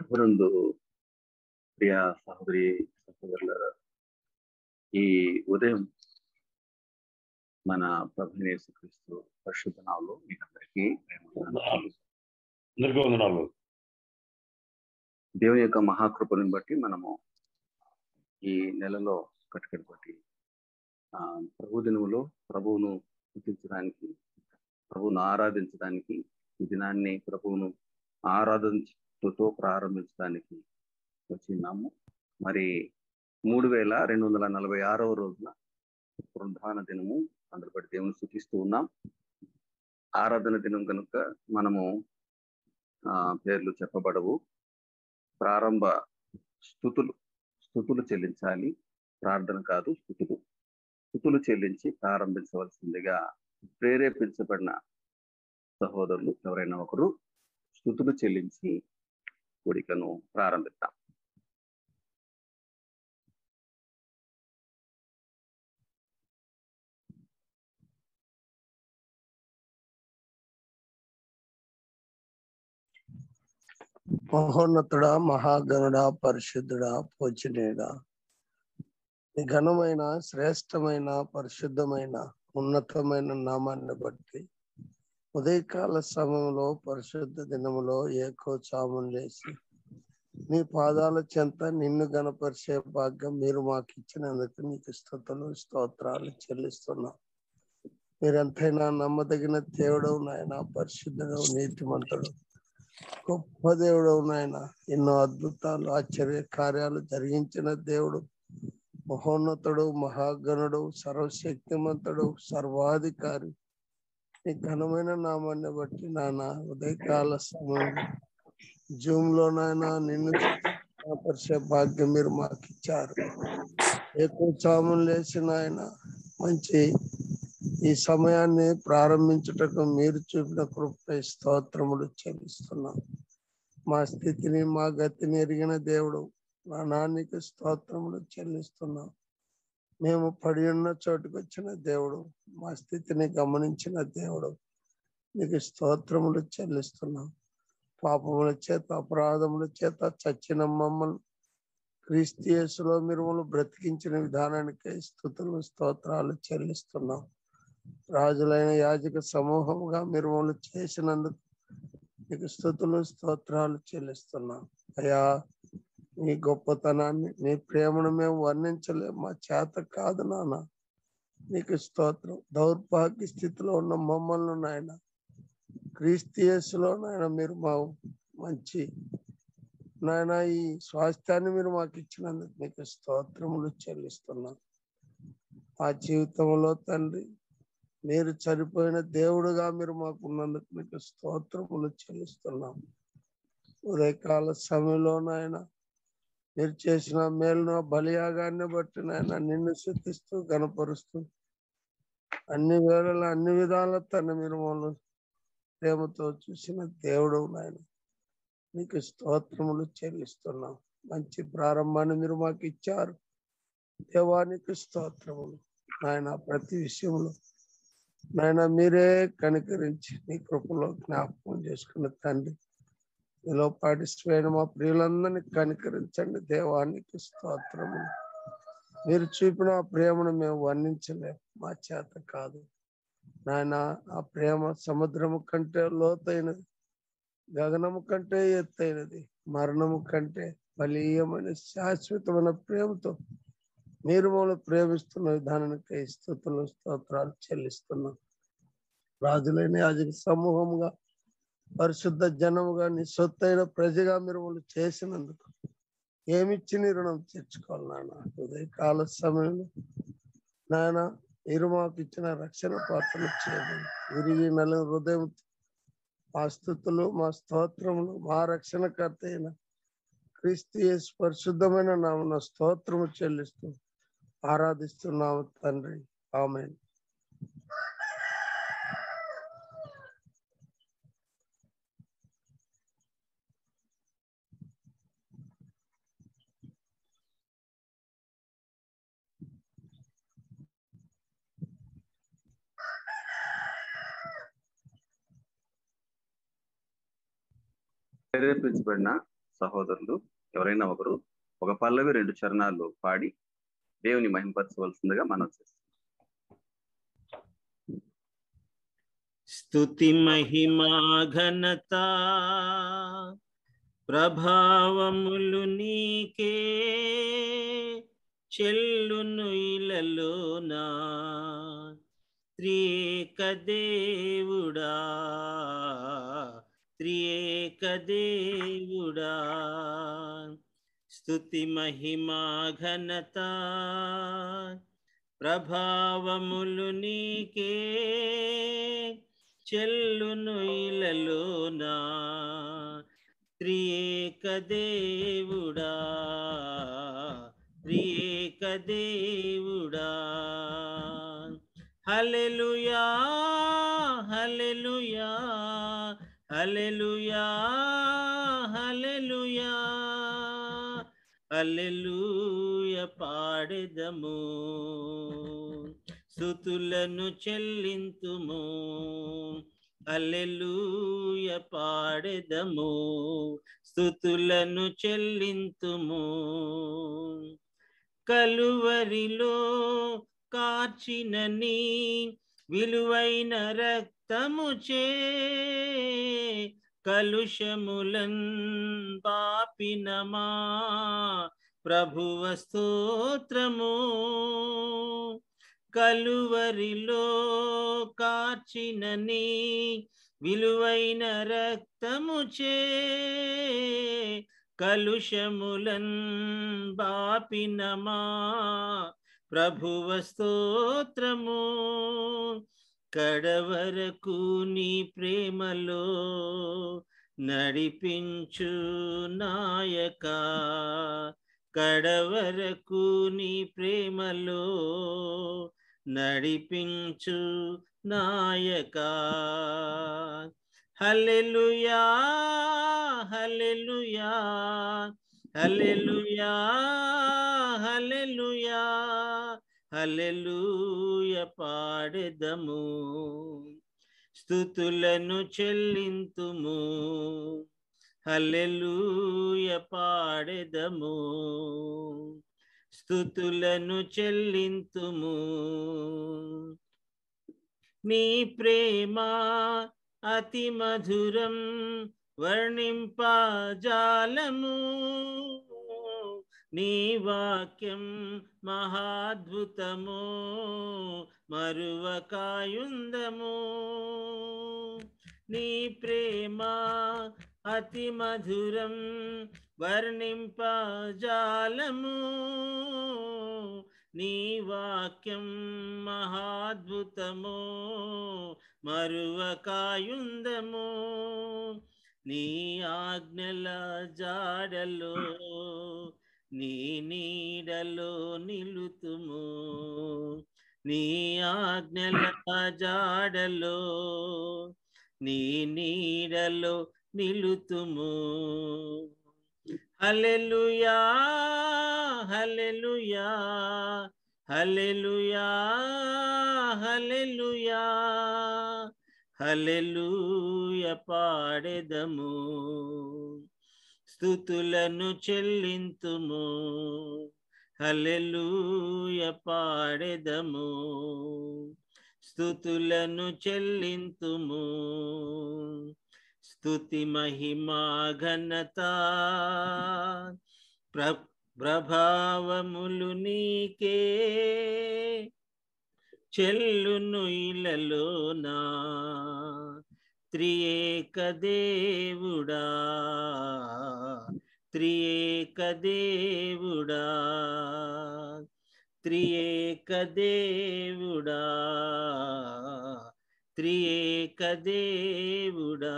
ప్రభునందు ప్రియ సహోదరి సహోదరుల ఈ ఉదయం మన ప్రభు యేసుక్రీస్తు పరిశుద్ధ నామములో మీకు అందరికీ ప్రేమ అందరికీ వందనాలు దేవుని యొక్క మహాకృపను బట్టి మనము ఈ నెలలో కట్టుకడి బట్టి ఆ ప్రభు దినములో ప్రభువును స్థుతించడానికి ప్రభువును ఆరాధించడానికి ఈ దినాన్ని ప్రభువును ఆరాధించుతో ప్రారంభించడానికి వచ్చినాము మరి మూడు వేల రెండు వందల నలభై ఆరవ రోజున ప్రధాన దినము అందరు బట్టి దేవుని స్థుతిస్తూ ఉన్నాం ఆరాధన దినం కనుక మనము ఆ పేర్లు చెప్పబడవు ప్రారంభ స్థుతులు స్థుతులు చెల్లించాలి ప్రార్థన కాదు స్థుతులు స్థుతులు చెల్లించి ప్రారంభించవలసిందిగా ప్రేరేపించబడిన సహోదరులు ఎవరైనా ఒకరు స్థుతులు చెల్లించి కూడికను ప్రారంభిద్దాం మహోన్నతుడా మహాగణుడా పరిశుద్ధుడా పూజనీయుడా నీ ఘనమైన శ్రేష్టమైన పరిశుద్ధమైన ఉన్నతమైన నామాన్ని బట్టి ఉదయకాల సమయంలో పరిశుద్ధ దినములో ఏకోచామం లేచి నీ పాదాల చెంత నిన్ను గణపరిచే భాగ్యం మీరు మాకు ఇచ్చినందుకు నీకు స్థుతులు స్తోత్రాలు చెల్లిస్తున్నాం మీరెంతైనా నమ్మదగిన దేవుడు నాయన పరిశుద్ధుడు నీతిమంతుడు గొప్ప దేవుడు నాయన ఎన్నో అద్భుతాలు ఆశ్చర్య కార్యాలు జరిగించిన దేవుడు మహోన్నతుడు మహాగణుడు సర్వశక్తిమంతుడు సర్వాధికారి నీ ఘనమైన నామాన్ని బట్టి నాన్న ఉదయకాల సమయం జూమ్ లో నాయన నిన్ను పరిచే భాగ్యం మీరు మాకు ఇచ్చారు ఎక్కువ చాములు లేచిన ఆయన మంచి ఈ సమయాన్ని ప్రారంభించుటకు మీరు చూపిన కృపై స్తోత్రములు చెల్లిస్తున్నాం మా స్థితిని మా గతిని ఎరిగిన దేవుడు మా నాన్నకి స్తోత్రములు చెల్లిస్తున్నాం మేము పడి ఉన్న చోటుకు వచ్చిన దేవుడు మా స్థితిని గమనించిన దేవుడు నీకు స్తోత్రములు చెల్లిస్తున్నాం పాపముల చేత అపరాధముల చేత చచ్చిన మమ్మల్ని క్రీస్తియస్సులో మీరు మమ్మల్ని బ్రతికించిన విధానానికై స్థుతులు స్తోత్రాలు చెల్లిస్తున్నాం రాజులైన యాజక సమూహముగా మీరు మమ్మల్ని చేసినందుకు నీకు స్థుతులు స్తోత్రాలు చెల్లిస్తున్నాం అయా నీ గొప్పతనాన్ని నీ ప్రేమను మేము వర్ణించలేము మా చేత కాదు నాన్న నీకు స్తోత్రం దౌర్భాగ్య స్థితిలో ఉన్న మమ్మల్ని నాయన క్రీస్తియస్సులో నాయన మీరు మా మంచి నాయన ఈ స్వాస్థ్యాన్ని మీరు మాకు ఇచ్చినందుకు నీకు స్తోత్రములు చెల్లిస్తున్నాం ఆ జీవితంలో తండ్రి మీరు చనిపోయిన దేవుడుగా మీరు మాకు ఉన్నందుకు మీకు స్తోత్రములు చెల్లిస్తున్నాం ఉదయకాల సమయంలో నాయన మీరు చేసిన మేలును బలియాగాన్ని బట్టి నాయన నిన్ను శుద్ధిస్తూ గనపరుస్తూ అన్ని వేళల అన్ని విధాల తన మీరు మమ్మల్ని ప్రేమతో చూసిన దేవుడు నాయన నీకు స్తోత్రములు చెల్లిస్తున్నాం మంచి ప్రారంభాన్ని మీరు మాకు ఇచ్చారు దేవానికి స్తోత్రములు నాయన ప్రతి విషయంలో నాయన మీరే కనికరించి నీ కృపలో జ్ఞాపకం చేసుకున్న తండ్రి మీలో పాటిస్పోయిన మా ప్రియులందరినీ కనికరించండి దేవానికి స్తోత్రములు మీరు చూపిన ఆ ప్రేమను మేము వర్ణించలేము మా చేత కాదు నాయన ఆ ప్రేమ సముద్రము కంటే లోతైనది గగనము కంటే ఎత్తైనది మరణము కంటే బలీయమైన శాశ్వతమైన ప్రేమతో మీరు మమ్మల్ని ప్రేమిస్తున్న విధానానికి స్థుతులు స్తోత్రాలు చెల్లిస్తున్నాం రాజులైన యాజక సమూహముగా పరిశుద్ధ జనముగా నీ సొత్తైన ప్రజగా మీరు మమ్మల్ని చేసినందుకు ఏమిచ్చి నీ రుణం తీర్చుకోవాలి నాన్న ఉదయకాల సమయంలో నాయన మీరు మాకు ఇచ్చిన రక్షణ పాత్రలు చేయమని విరిగి నలుగు హృదయం మా స్థుతులు మా స్తోత్రములు మా రక్షణకర్త అయిన క్రీస్తు పరిశుద్ధమైన నామన స్తోత్రము చెల్లిస్తూ ఆరాధిస్తున్నాము తండ్రి ఆమె ప్రేరేపించబడిన సహోదరులు ఎవరైనా ఒకరు ఒక పల్లవి రెండు చరణాలు పాడి దేవుని మహింపరచవలసిందిగా మనం చేస్తాం స్తుతి మహిమా ఘనత ప్రభావములు నీకే చెల్లును ఇలలోనా త్రియేక దేవుడా త్రియేక దేవుడా స్తుతి మహిమా ఘనత ప్రభావములు నీకే చెల్లును ఇలలోనా త్రియేక దేవుడా త్రియేక దేవుడా హల్లెలూయా హల్లెలూయా హల్లెలూయా హల్లెలూయా హల్లెలూయ పాడెదము స్థుతులను చెల్లింతుము అల్లెలూయ పాడెదము స్థుతులను చెల్లింతుము కలువరిలో కార్చినని విలువైన రక్తము చే కలుషములన్ పాపినమా ప్రభువ స్తోత్రము కలువరిలో కార్చినని విలువైన రక్తము చే కలుషములన్ బాపినమా ప్రభువ స్తోత్రము కడవరకు నీ ప్రేమలో నడిపించు నాయక కడవరకు నీ ప్రేమలో నడిపించు నాయక హల్లెలూయా హల్లెలూయా హల్లెలూయా హల్లెలూయా హల్లెలూయ పాడెదము స్థుతులను చెల్లింతుము హల్లెలూయ పాడెదము స్థుతులను చెల్లింతుము నీ ప్రేమ అతి మధురం వర్ణింపజాలము నీ వాక్యం మహాద్భుతము మరువకాయుందము నీ ప్రేమ అతి మధురం వర్ణింపజాలము నీ వాక్యం మహాద్భుతము మరువకాయుందము నీ ఆజ్ఞల జాడలో నీ నీడలో నిలుతుము నీ ఆజ్ఞల జాడలో నీ నీడలో నిలుతుము హల్లెలూయా హల్లెలూయా హల్లెలూయా హల్లెలూయా హల్లెలూయ పాడెదము స్థుతులను చెల్లింతుము హల్లెలూయ పాడెదము స్థుతులను చెల్లింతుము స్తుతి మహిమా ఘనత ప్ర ప్రభావములు నీకే చెల్లును ఇలలోనా త్రియేక దేవుడా త్రియేక దేవుడా త్రియేక దేవుడా త్రియేక దేవుడా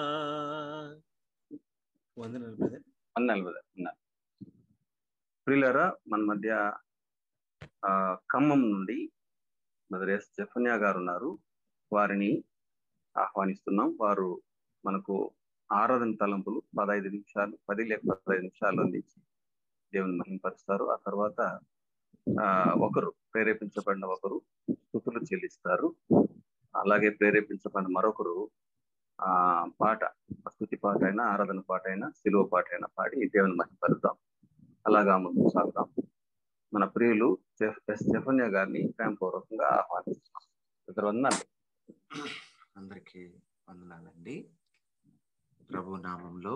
వందనాలు బ్రదర్ అన్నాను కదా అన్నాను ప్రియులరా మన మధ్య ఆ, ఖమ్మం నుండి మదర్ ఎస్ జఫన్యా గారు ఉన్నారు వారిని ఆహ్వానిస్తున్నాం వారు మనకు ఆరాధన తలంపులు పదహైదు నిమిషాలు పది లేక పదహైదు నిమిషాలు అందించి దేవుని మహింపరుస్తారు ఆ తర్వాత ఆ ఒకరు ప్రేరేపించబడిన ఒకరు స్థుతులు చెల్లిస్తారు అలాగే ప్రేరేపించబడిన మరొకరు ఆ పాట స్థుతి పాట అయినా ఆరాధన పాట అయినా సిలువ పాట అయినా పాడి దేవుని మహిపరుద్దాం అలాగా ముందుకు సాగుదాం మన ప్రియులు చెఫ్- ఎస్ చెఫన్య గారిని ప్రేమపూర్వకంగా ఆహ్వానిస్తున్నాం ఇద్దరు వందనాలు అందరికీ వందనాలండి ప్రభు నామంలో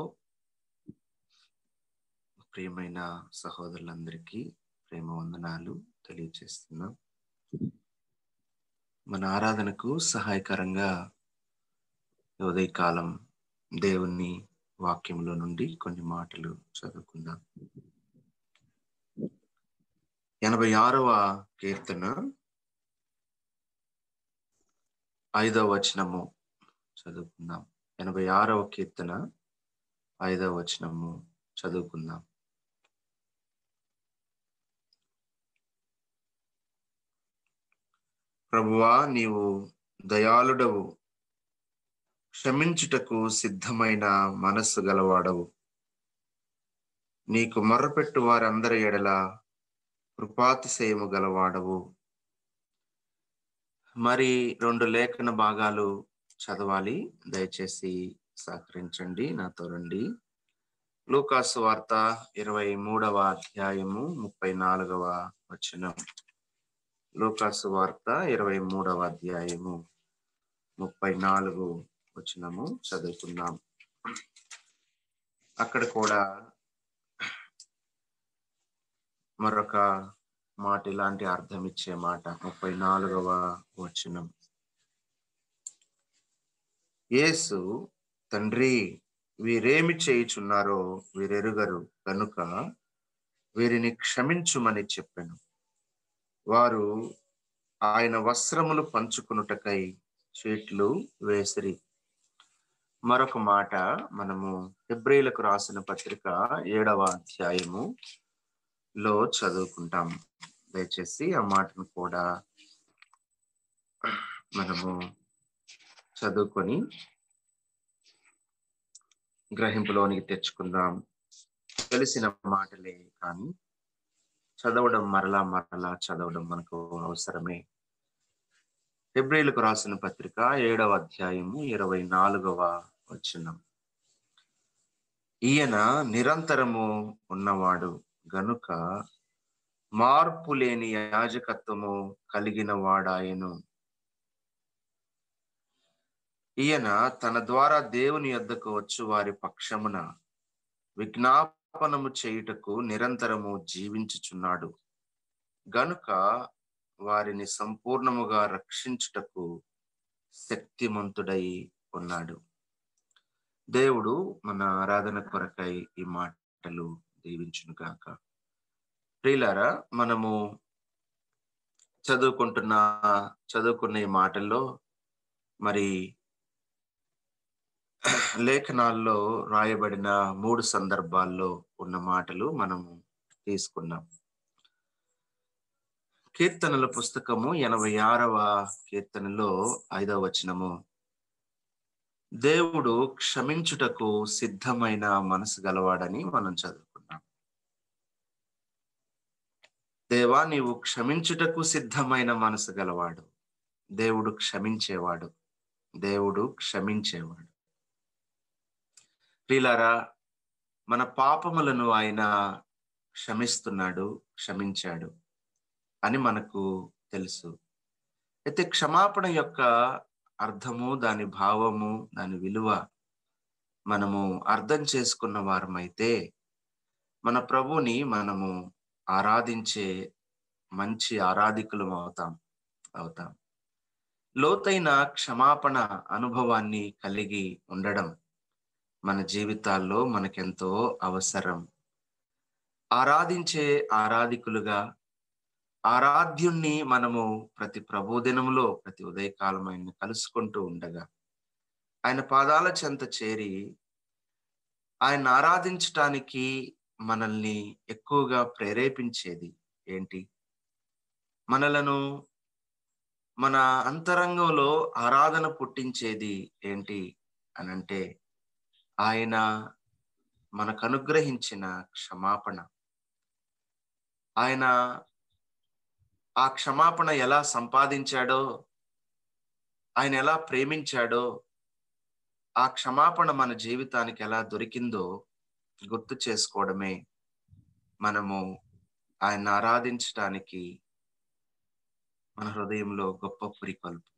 ప్రియమైన సహోదరులందరికీ ప్రేమ వందనాలు తెలియజేస్తున్నాం మన ఆరాధనకు సహాయకరంగా ఈ ఉదయకాలం దేవుని వాక్యంలో నుండి కొన్ని మాటలు చదువుకుందాం ఎనభై ఆరవ కీర్తన ఐదవ వచనము చదువుకుందాం ఎనభై ఆరవ కీర్తన ఐదవ వచనము చదువుకుందాం ప్రభువా నీవు దయాళుడవు క్షమించుటకు సిద్ధమైన మనస్సు గలవాడవు నీకు మొర్రపెట్టు వారందరి ఎడల కృపాతిశయము గలవాడవు మరి రెండు లేఖన భాగాలు చదవాలి దయచేసి సహకరించండి నాతో రండి లూకాసు వార్త ఇరవై మూడవ అధ్యాయము ముప్పై నాలుగవ వచనం లూకాసు వార్త ఇరవై మూడవ అధ్యాయము ముప్పై నాలుగు వచనము చదువుకుందాం అక్కడ కూడా మరొక మాట ఇలాంటి అర్థం ఇచ్చే మాట ముప్పై నాలుగవ వచనం యేసు తండ్రి వీరేమి చేయుచున్నారో వీరెరుగరు కనుక వీరిని క్షమించుమని చెప్పాను వారు ఆయన వస్త్రములు పంచుకునుటకై చీట్లు వేసిరి మరొక మాట మనము ఫిబ్రిలకు రాసిన పత్రిక ఏడవ అధ్యాయము లో చదువుకుంటాం దయచేసి ఆ మాటను కూడా మనము చదువుకొని గ్రహింపులోనికి తెచ్చుకుందాం తెలిసిన మాటలే కానీ చదవడం మరలా మరలా చదవడం మనకు అవసరమే ఫిబ్రిలకు రాసిన పత్రిక ఏడవ అధ్యాయము ఇరవై నాలుగవ వచనం ఈయన నిరంతరము ఉన్నవాడు గనుక మార్పు లేని యాజకత్వము కలిగిన వాడాయను ఈయన తన ద్వారా దేవుని యొద్దకు వచ్చు వారి పక్షమున విజ్ఞాపనము చేయుటకు నిరంతరము జీవించుచున్నాడు గనుక వారిని సంపూర్ణముగా రక్షించుటకు శక్తిమంతుడై ఉన్నాడు దేవుడు మన ఆరాధన కొరకై ఈ మాటలు దీవించును గాక ప్రియులారా మనము చదువుకుంటున్న చదువుకున్న ఈ మాటల్లో మరి లేఖనాల్లో రాయబడిన మూడు సందర్భాల్లో ఉన్న మాటలు మనము తీసుకున్నాం కీర్తనల పుస్తకము ఎనభై ఆరవ కీర్తనలో ఐదవ వచనము దేవుడు క్షమించుటకు సిద్ధమైన మనసు గలవాడని మనం చదువుకున్నాం దేవా నీవు క్షమించుటకు సిద్ధమైన మనసు గలవాడు దేవుడు క్షమించేవాడు దేవుడు క్షమించేవాడు ప్రియులారా మన పాపములను ఆయన క్షమిస్తున్నాడు క్షమించాడు అని మనకు తెలుసు అయితే క్షమాపణ యొక్క అర్థము దాని భావము దాని విలువ మనము అర్థం చేసుకున్న వారమైతే మన ప్రభుని మనము ఆరాధించే మంచి ఆరాధికులం అవుతాం అవుతాం లోతైన క్షమాపణ అనుభవాన్ని కలిగి ఉండడం మన జీవితాల్లో మనకెంతో అవసరం ఆరాధించే ఆరాధికులుగా ఆరాధ్యుణ్ణి మనము ప్రతి ప్రభుదినములో ప్రతి ఉదయకాలం ఆయన కలుసుకుంటూ ఉండగా ఆయన పాదాల చెంత చేరి ఆయన ఆరాధించటానికి మనల్ని ఎక్కువగా ప్రేరేపించేది ఏంటి మనలను మన అంతరంగంలో ఆరాధన పుట్టించేది ఏంటి అనంటే ఆయన మనకు అనుగ్రహించిన క్షమాపణ ఆయన ఆ క్షమాపణ ఎలా సంపాదించాడో ఆయన ఎలా ప్రేమించాడో ఆ క్షమాపణ మన జీవితానికి ఎలా దొరికిందో గుర్తు చేసుకోవడమే మనము ఆయన ఆరాధించడానికి మన హృదయంలో గొప్ప పురికొల్పు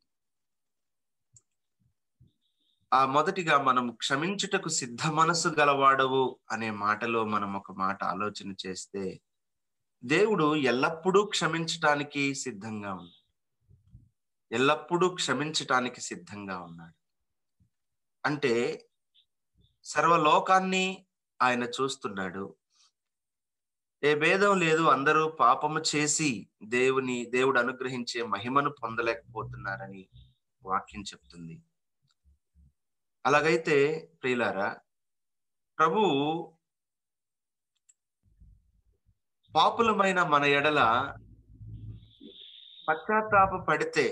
ఆ మొదటిగా మనం క్షమించుటకు సిద్ధ మనసు గలవాడవు అనే మాటలో మనం ఒక మాట ఆలోచన చేస్తే దేవుడు ఎల్లప్పుడూ క్షమించటానికి సిద్ధంగా ఉన్నాడు ఎల్లప్పుడూ క్షమించటానికి సిద్ధంగా ఉన్నాడు అంటే సర్వలోకాన్ని ఆయన చూస్తున్నాడు ఏ భేదం లేదు అందరూ పాపము చేసి దేవుని దేవుడు అనుగ్రహించే మహిమను పొందలేకపోతున్నారని వాక్యం చెప్తుంది అలాగైతే ప్రియులారా ప్రభు పాపులమైన మన ఎడల పశ్చాత్తాప పడితే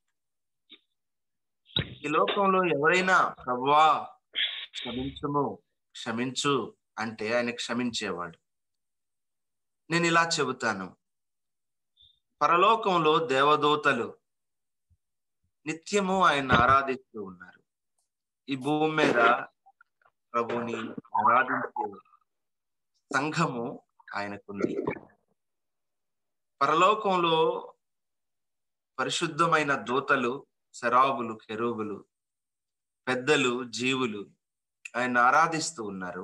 ఈ లోకంలో ఎవరైనా ప్రభువా క్షమించుము క్షమించు అంటే ఆయన క్షమించేవాడు నేను ఇలా చెబుతాను పరలోకంలో దేవదూతలు నిత్యము ఆయన ఆరాధిస్తూ ఉన్నారు ఈ భూమి మీద ప్రభుని ఆరాధించే సంఘము ఆయనకుంది పరలోకంలో పరిశుద్ధమైన దూతలు శరాబులు కెరూబులు పెద్దలు జీవులు ఆయన ఆరాధిస్తూ ఉన్నారు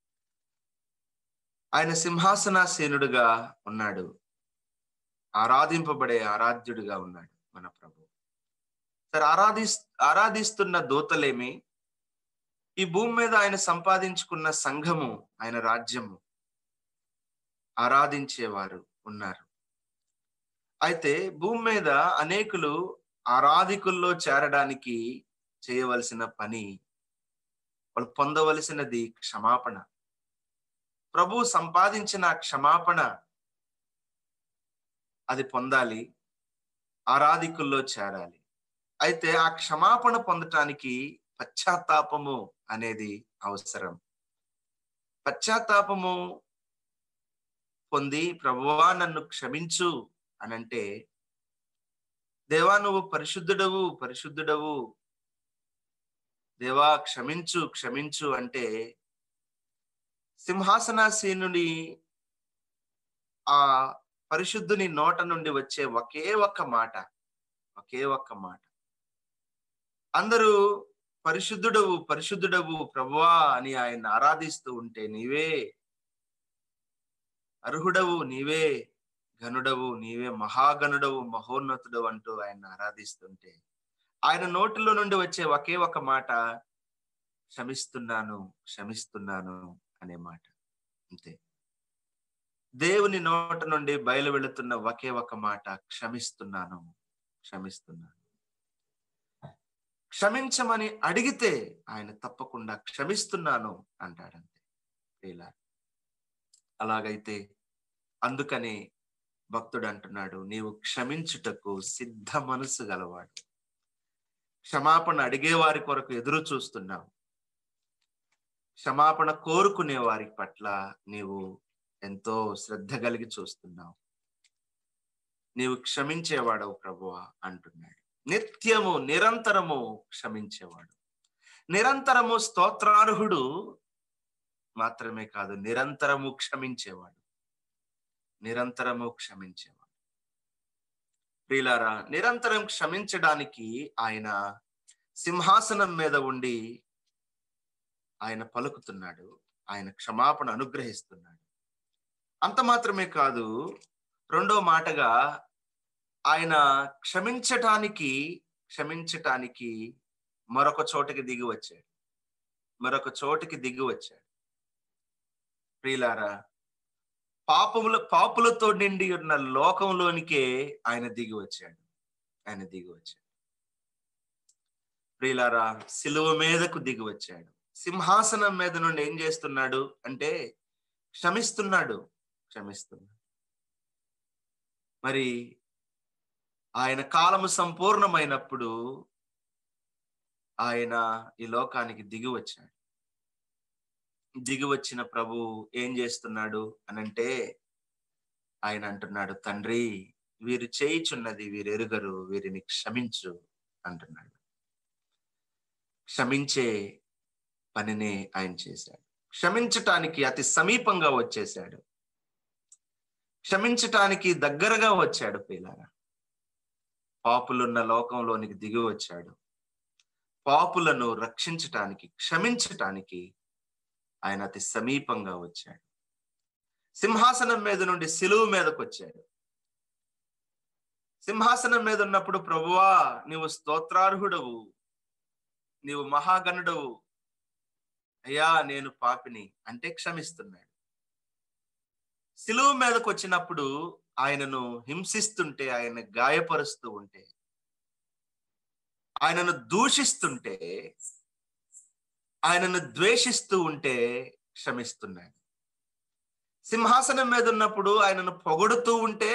ఆయన సింహాసనాసీనుడుగా ఉన్నాడు ఆరాధింపబడే ఆరాధ్యుడిగా ఉన్నాడు మన ప్రభు సరే ఆరాధి ఆరాధిస్తున్న దూతలేమి ఈ భూమి మీద ఆయన సంపాదించుకున్న సంఘము ఆయన రాజ్యము ఆరాధించేవారు ఉన్నారు అయితే భూమి మీద అనేకులు ఆరాధికుల్లో చేరడానికి చేయవలసిన పని వాళ్ళు పొందవలసినది క్షమాపణ ప్రభు సంపాదించిన క్షమాపణ అది పొందాలి ఆరాధికుల్లో చేరాలి అయితే ఆ క్షమాపణ పొందటానికి పశ్చాత్తాపము అనేది అవసరం పశ్చాత్తాపము పొంది ప్రభువా నన్ను క్షమించు అనంటే దేవా నువ్వు పరిశుద్ధుడవు పరిశుద్ధుడవు దేవా క్షమించు క్షమించు అంటే సింహాసనాసీనుడి ఆ పరిశుద్ధుని నోట నుండి వచ్చే ఒకే ఒక్క మాట ఒకే ఒక్క మాట అందరూ పరిశుద్ధుడవు పరిశుద్ధుడవు ప్రభువా అని ఆయన ఆరాధిస్తూ ఉంటే నీవే అర్హుడవు నీవే ఘనుడవు నీవే మహాగణుడవు మహోన్నతుడవు అంటూ ఆయన ఆరాధిస్తుంటే ఆయన నోటిలో నుండి వచ్చే ఒకే ఒక మాట క్షమిస్తున్నాను క్షమిస్తున్నాను అనే మాట అంతే దేవుని నోట నుండి బయలు వెళుతున్న ఒకే ఒక మాట క్షమిస్తున్నాను క్షమిస్తున్నాను క్షమించమని అడిగితే ఆయన తప్పకుండా క్షమిస్తున్నాను అంటాడంతే ఇలా అలాగైతే అందుకని భక్తుడు అంటున్నాడు నీవు క్షమించుటకు సిద్ధ మనసు గలవాడు క్షమాపణ అడిగే వారి కొరకు ఎదురు చూస్తున్నావు క్షమాపణ కోరుకునే వారి పట్ల నీవు ఎంతో శ్రద్ధ కలిగి చూస్తున్నావు నీవు క్షమించేవాడవు ప్రభువా అంటున్నాడు నిత్యము నిరంతరము క్షమించేవాడు నిరంతరము స్తోత్రార్హుడు మాత్రమే కాదు నిరంతరము క్షమించేవాడు నిరంతరము క్షమించేవాడు ప్రియులారా నిరంతరం క్షమించడానికి ఆయన సింహాసనం మీద ఉండి ఆయన పలుకుతున్నాడు ఆయన క్షమాపణ అనుగ్రహిస్తున్నాడు అంత మాత్రమే కాదు రెండో మాటగా ఆయన క్షమించటానికి క్షమించటానికి మరొక చోటికి దిగి వచ్చాడు మరొక చోటికి దిగి వచ్చాడు ప్రియులారా పాపముల పాపులతో నిండి ఉన్న లోకంలోనికే ఆయన దిగి వచ్చాడు ఆయన దిగి వచ్చాడు ప్రియులారా సిలువ మీదకు దిగి వచ్చాడు సింహాసనం మీద నుండి ఏం చేస్తున్నాడు అంటే క్షమిస్తున్నాడు క్షమిస్తున్నాడు మరి ఆయన కాలము సంపూర్ణమైనప్పుడు ఆయన ఈ లోకానికి దిగి వచ్చాడు దిగి వచ్చిన ప్రభు ఏం చేస్తున్నాడు అనంటే ఆయన అంటున్నాడు తండ్రి వీరు చేయిచున్నది వీరు ఎరుగరు వీరిని క్షమించు అంటున్నాడు క్షమించే పనిని ఆయన చేశాడు క్షమించటానికి అతి సమీపంగా వచ్చేశాడు క్షమించటానికి దగ్గరగా వచ్చాడు పిల్లరా పాపులున్న లోకంలోనికి దిగి వచ్చాడు పాపులను రక్షించటానికి క్షమించటానికి ఆయన అతి సమీపంగా వచ్చాడు సింహాసనం మీద నుండి సిలువు మీదకు వచ్చాడు సింహాసనం మీద ఉన్నప్పుడు ప్రభువా నీవు స్తోత్రార్హుడవు నీవు మహాగణుడవు అయ్యా నేను పాపిని అంటే క్షమిస్తున్నాడు సిలువు మీదకు వచ్చినప్పుడు ఆయనను హింసిస్తుంటే ఆయన గాయపరుస్తూ ఉంటే ఆయనను దూషిస్తుంటే ఆయనను ద్వేషిస్తూ ఉంటే క్షమిస్తున్నాడు సింహాసనం మీద ఉన్నప్పుడు ఆయనను పొగడుతూ ఉంటే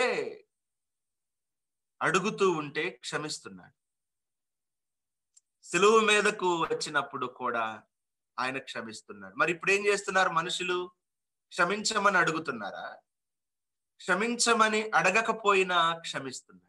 అడుగుతూ ఉంటే క్షమిస్తున్నాడు సిలువు మీదకు వచ్చినప్పుడు కూడా ఆయన క్షమిస్తున్నాడు మరి ఇప్పుడు ఏం చేస్తున్నారు మనుషులు క్షమించమని అడుగుతున్నారా క్షమించమని అడగకపోయినా క్షమిస్తున్నాడు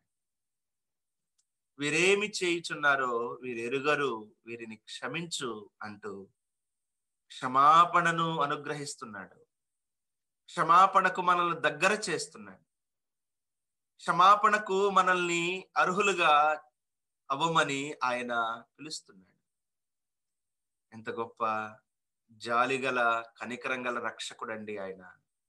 వీరేమి చేయుచున్నారో వీరెరుగరు వీరిని క్షమించు అంటూ క్షమాపణను అనుగ్రహిస్తున్నాడు క్షమాపణకు మనల్ని దగ్గర చేస్తున్నాడు క్షమాపణకు మనల్ని అర్హులుగా అవ్వమని ఆయన పిలుస్తున్నాడు ఎంత గొప్ప జాలిగల కనికరం గల రక్షకుడండి ఆయన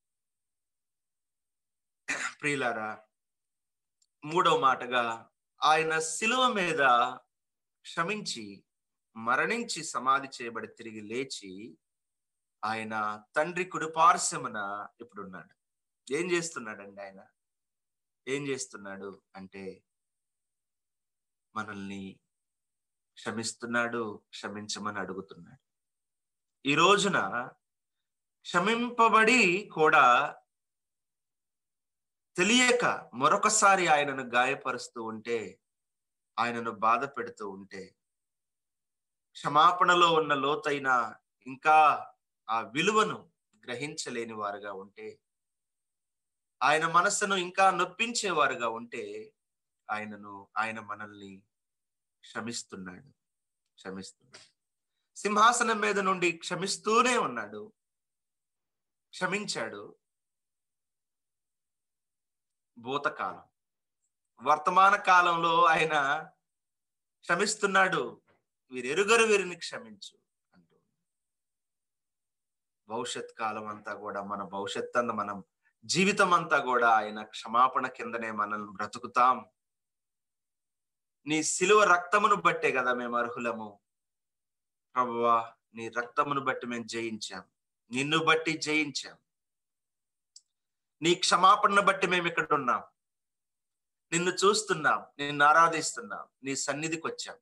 ప్రియులారా మూడవ మాటగా ఆయన శిలువ మీద క్షమించి మరణించి సమాధి చేయబడి తిరిగి లేచి ఆయన తండ్రి కుడిపార్శ్వమున ఇప్పుడున్నాడు ఏం చేస్తున్నాడండి ఆయన ఏం చేస్తున్నాడు అంటే మనల్ని క్షమిస్తున్నాడు క్షమించమని అడుగుతున్నాడు ఈ రోజున క్షమింపబడి కూడా తెలియక మరొకసారి ఆయనను గాయపరుస్తూ ఉంటే ఆయనను బాధ పెడుతూ ఉంటే క్షమాపణలో ఉన్న లోతైన ఇంకా ఆ విలువను గ్రహించలేని వారుగా ఉంటే ఆయన మనస్సును ఇంకా నొప్పించేవారుగా ఉంటే ఆయనను ఆయన మనల్ని క్షమిస్తున్నాడు క్షమిస్తున్నాడు సింహాసనం మీద నుండి క్షమిస్తూనే ఉన్నాడు క్షమించాడు భూతకాలం వర్తమాన కాలంలో ఆయన క్షమిస్తున్నాడు వీరెరుగరు వీరిని క్షమించు అంటూ భవిష్యత్ కాలం అంతా కూడా మన భవిష్యత్ అంతా మనం జీవితం అంతా కూడా ఆయన క్షమాపణ కిందనే మనల్ని బ్రతుకుతాం నీ సిలువ రక్తమును బట్టే కదా మేము అర్హులము ప్రభువా నీ రక్తమును బట్టి మేము జయించాం నిన్ను బట్టి జయించాం నీ క్షమాపణను బట్టి మేము ఇక్కడ ఉన్నాం నిన్ను చూస్తున్నాం నిన్ను ఆరాధిస్తున్నాం నీ సన్నిధికి వచ్చాం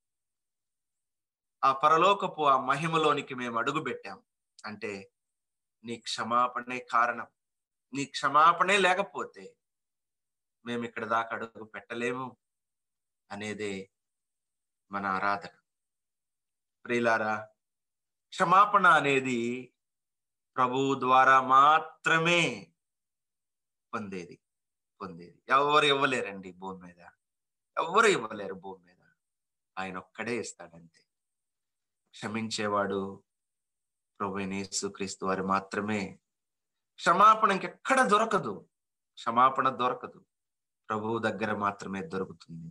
ఆ పరలోకపు ఆ మహిమలోనికి మేము అడుగు పెట్టాం అంటే నీ క్షమాపణే కారణం నీ క్షమాపణే లేకపోతే మేము ఇక్కడ దాకా అడుగు పెట్టలేము అనేదే మన ఆరాధన ప్రియులారా క్షమాపణ అనేది ప్రభువు ద్వారా మాత్రమే పొందేది పొందేది ఎవరు ఇవ్వలేరండి భూమి మీద ఎవరు ఇవ్వలేరు భూమి మీద ఆయన ఒక్కడే ఇస్తాడంతే క్షమించేవాడు ప్రభు యేసు క్రీస్తు వారు మాత్రమే క్షమాపణ ఇంకెక్కడ దొరకదు క్షమాపణ దొరకదు ప్రభువు దగ్గర మాత్రమే దొరుకుతుంది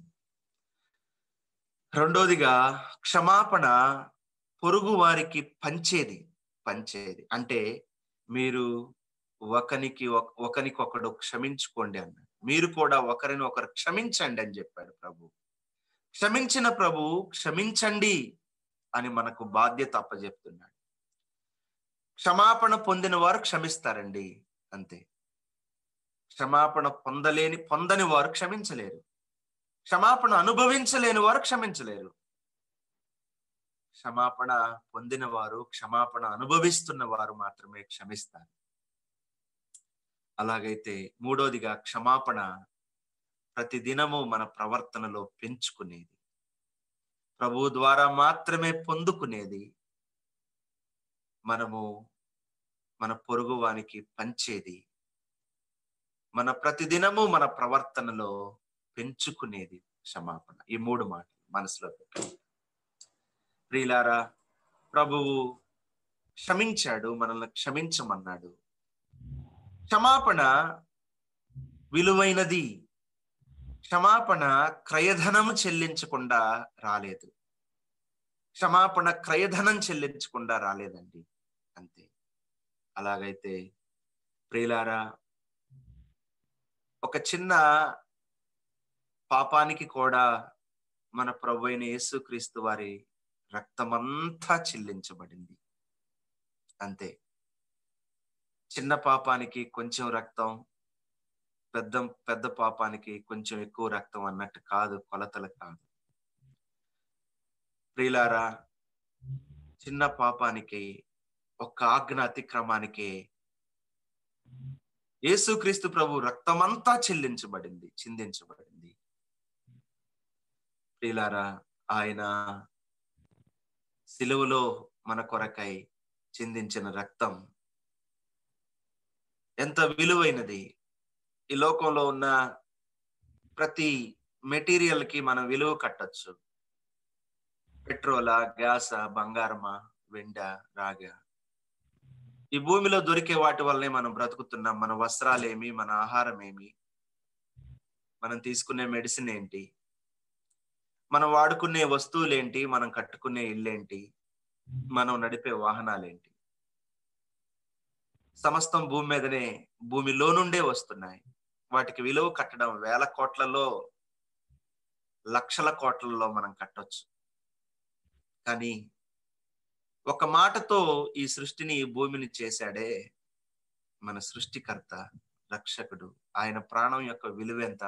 రెండోదిగా క్షమాపణ పొరుగు వారికి పంచేది పంచేది అంటే మీరు ఒకనికి ఒకరికొకడు క్షమించుకోండి అన్నాడు మీరు కూడా ఒకరిని ఒకరు క్షమించండి అని చెప్పాడు ప్రభు క్షమించిన ప్రభు క్షమించండి అని మనకు బాధ్యత అప్పచెప్తున్నాడు క్షమాపణ పొందిన వారు క్షమిస్తారండి అంతే క్షమాపణ పొందలేని పొందని వారు క్షమించలేరు క్షమాపణ అనుభవించలేని వారు క్షమించలేరు క్షమాపణ పొందిన వారు క్షమాపణ అనుభవిస్తున్న వారు మాత్రమే క్షమిస్తారు అలాగైతే మూడోదిగా క్షమాపణ ప్రతి దినము మన ప్రవర్తనలో పెంచుకునేది ప్రభు ద్వారా మాత్రమే పొందుకునేది మనము మన పొరుగు వానికి పంచేది మన ప్రతిదినము మన ప్రవర్తనలో పెంచుకునేది క్షమాపణ ఈ మూడు మాటలు మనసులో పెట్టండి ప్రియులారా ప్రభువు క్షమించాడు మనల్ని క్షమించమన్నాడు క్షమాపణ విలువైనది క్షమాపణ క్రయధనం చెల్లించకుండా రాలేదు క్షమాపణ క్రయధనం చెల్లించకుండా రాలేదండి అంతే అలాగైతే ప్రియులారా ఒక చిన్న పాపానికి కూడా మన ప్రభు అయిన యేసుక్రీస్తు వారి రక్తమంతా చెల్లించబడింది అంతే చిన్న పాపానికి కొంచెం రక్తం పెద్ద పెద్ద పాపానికి కొంచెం ఎక్కువ రక్తం అన్నట్టు కాదు కొలతలు కాదు ప్రియులారా చిన్న పాపానికి ఒక్క ఆజ్ఞ అతిక్రమానికి యేసుక్రీస్తు ప్రభు రక్తమంతా చెల్లించబడింది చిందించబడింది ప్రియులారా ఆయన సిలువలో మన కొరకై చిందించిన రక్తం ఎంత విలువైనది ఈ లోకంలో ఉన్న ప్రతి మెటీరియల్ కి మనం విలువ కట్టచ్చు పెట్రోలా గ్యాసా బంగారమా వెండ రాగ ఈ భూమిలో దొరికే వాటి వల్లనే మనం బ్రతుకుతున్నాం మన వస్త్రాలేమి మన ఆహారం ఏమి మనం తీసుకునే మెడిసిన్ ఏంటి మనం వాడుకునే వస్తువులేంటి మనం కట్టుకునే ఇల్లేంటి మనం నడిపే వాహనాలేంటి సమస్తం భూమి మీదనే భూమిలో నుండే వస్తున్నాయి వాటికి విలువ కట్టడం వేల కోట్లలో లక్షల కోట్లలో మనం కట్టొచ్చు కానీ ఒక మాటతో ఈ సృష్టిని ఈ భూమిని చేశాడే మన సృష్టికర్త రక్షకుడు ఆయన ప్రాణం యొక్క విలువ ఎంత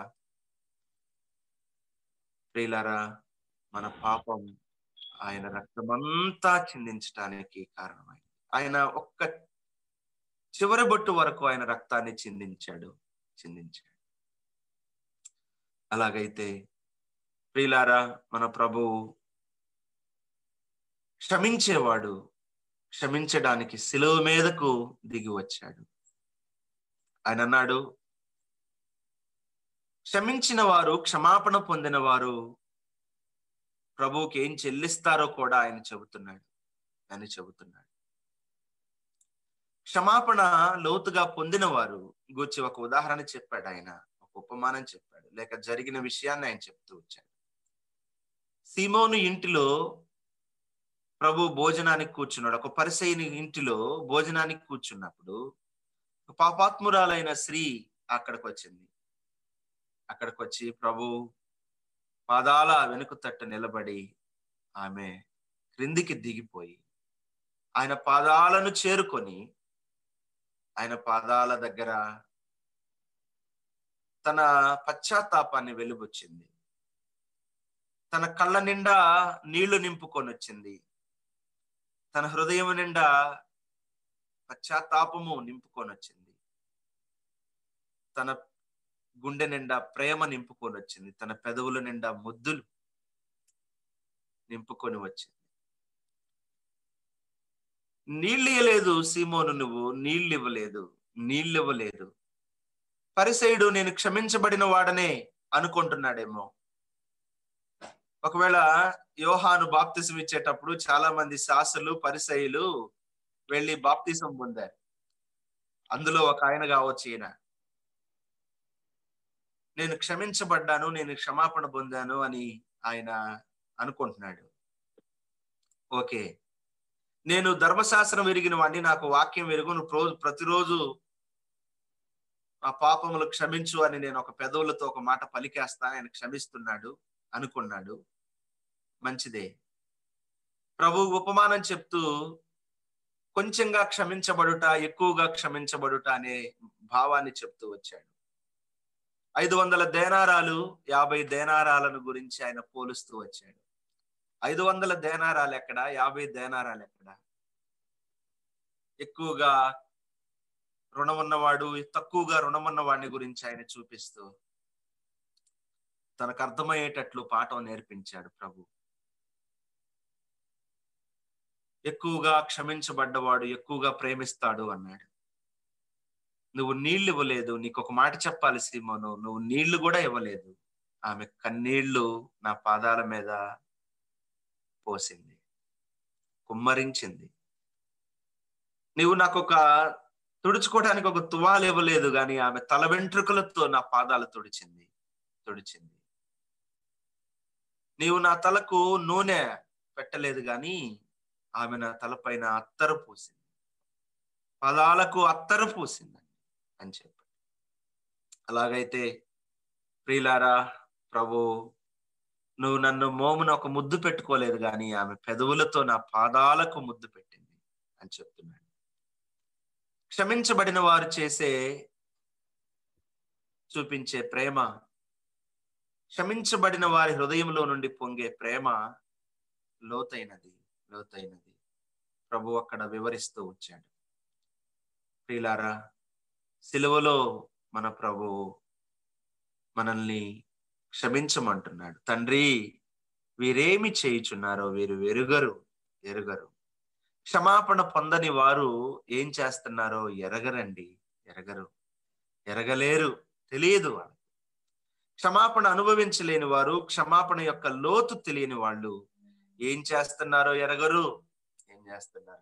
ప్రియులారా మన పాపం ఆయన రక్తమంతా చిందించడానికి కారణమైంది ఆయన ఒక్క చివరి బొట్టు వరకు ఆయన రక్తాన్ని చిందించాడు చిందించాడు అలాగైతే ప్రియులారా మన ప్రభువు క్షమించేవాడు క్షమించడానికి శిలువ మీదకు దిగి వచ్చాడు ఆయన అన్నాడు క్షమించిన వారు క్షమాపణ పొందిన వారు ప్రభువుకి ఏం చెల్లిస్తారో కూడా ఆయన చెబుతున్నాడు అని చెబుతున్నాడు క్షమాపణ లోతుగా పొందిన వారు గూర్చి ఒక ఉదాహరణ చెప్పాడు ఆయన ఒక ఉపమానం చెప్పాడు లేక జరిగిన విషయాన్ని ఆయన చెప్తూ వచ్చాడు సీమోను ఇంటిలో ప్రభు భోజనానికి కూర్చున్నాడు ఒక పరిసైని ఇంటిలో భోజనానికి కూర్చున్నప్పుడు ఒక పాపాత్మురాలైన స్త్రీ అక్కడికి వచ్చింది అక్కడికి వచ్చి ప్రభు పాదాల వెనుక తట్టు నిలబడి ఆమె క్రిందికి దిగిపోయి ఆయన పాదాలను చేరుకొని ఆయన పాదాల దగ్గర తన పశ్చాత్తాపాన్ని వెలుబొచ్చింది తన కళ్ళ నిండా నీళ్లు నింపుకొని వచ్చింది తన హృదయం నిండా పశ్చాత్తాపము నింపుకొని వచ్చింది తన గుండె నిండా ప్రేమ నింపుకొని వచ్చింది తన పెదవుల నిండా ముద్దులు నింపుకొని వచ్చింది నీళ్ళు ఇవ్వలేదు సీమోను నువ్వు నీళ్ళు ఇవ్వలేదు నీళ్ళు ఇవ్వలేదు పరిసయుడు నేను క్షమించబడిన వాడనే అనుకుంటున్నాడేమో ఒకవేళ యోహాను బాప్తిసం ఇచ్చేటప్పుడు చాలా మంది శాసలు పరిసయులు వెళ్ళి బాప్తిసం పొందారు అందులో ఒక ఆయన కావచ్చు ఈయన నేను క్షమించబడ్డాను నేను క్షమాపణ పొందాను అని ఆయన అనుకుంటున్నాడు ఓకే నేను ధర్మశాస్త్రం ఎరిగిన వాడిని నాకు వాక్యం ఎరుగు రోజు ప్రతిరోజు ఆ పాపములు క్షమించు అని నేను ఒక పెదవులతో ఒక మాట పలికేస్తాను ఆయన క్షమిస్తున్నాడు అనుకున్నాడు మంచిదే ప్రభు ఉపమానం చెప్తూ కొంచెంగా క్షమించబడుట ఎక్కువగా క్షమించబడుట అనే భావాన్ని చెప్తూ వచ్చాడు ఐదు వందల దేనారాలు యాభై దేనారాలను గురించి ఆయన పోలుస్తూ వచ్చాడు ఐదు వందల దేనారాలు ఎక్కడ యాభై దేనారాలు ఎక్కడ ఎక్కువగా రుణం ఉన్నవాడు తక్కువగా రుణం ఉన్నవాడిని గురించి ఆయన చూపిస్తూ తనకు అర్థమయ్యేటట్లు పాఠం నేర్పించాడు ప్రభు ఎక్కువగా క్షమించబడ్డవాడు ఎక్కువగా ప్రేమిస్తాడు అన్నాడు నువ్వు నీళ్లు ఇవ్వలేదు నీకు ఒక మాట చెప్పాలి సీమోను నువ్వు నీళ్లు కూడా ఇవ్వలేదు ఆమె కన్నీళ్లు నా పాదాల మీద పోసింది కుమ్మరించింది నీవు నాకు ఒక తుడుచుకోవడానికి ఒక తువాలు ఇవ్వలేదు కానీ ఆమె తల వెంట్రుకలతో నా పాదాలు తుడిచింది తుడిచింది నీవు నా తలకు నూనె పెట్టలేదు కానీ ఆమె నా తలపైన అత్తరు పూసింది పదాలకు అత్తరు పూసిందండి అని చెప్పి అలాగైతే ప్రియులారా ప్రభు నువ్వు నన్ను మోమున ఒక ముద్దు పెట్టుకోలేదు కానీ ఆమె పెదవులతో నా పాదాలకు ముద్దు పెట్టింది అని చెప్తున్నాడు క్షమించబడిన వారు చేసే చూపించే ప్రేమ క్షమించబడిన వారి హృదయంలో నుండి పొంగే ప్రేమ లోతైనది లోతైనది ప్రభు అక్కడ వివరిస్తూ వచ్చాడు ప్రియులారా సిలువలో మన ప్రభు మనల్ని క్షమించమంటున్నాడు తండ్రి వీరేమి చేయుచున్నారో వీరు ఎరుగరు ఎరుగరు క్షమాపణ పొందని వారు ఏం చేస్తున్నారో ఎరగరండి ఎరగరు ఎరగలేరు తెలియదు వాళ్ళు క్షమాపణ అనుభవించలేని వారు క్షమాపణ యొక్క లోతు తెలియని వాళ్ళు ఏం చేస్తున్నారో ఎరగరు ఏం చేస్తున్నారు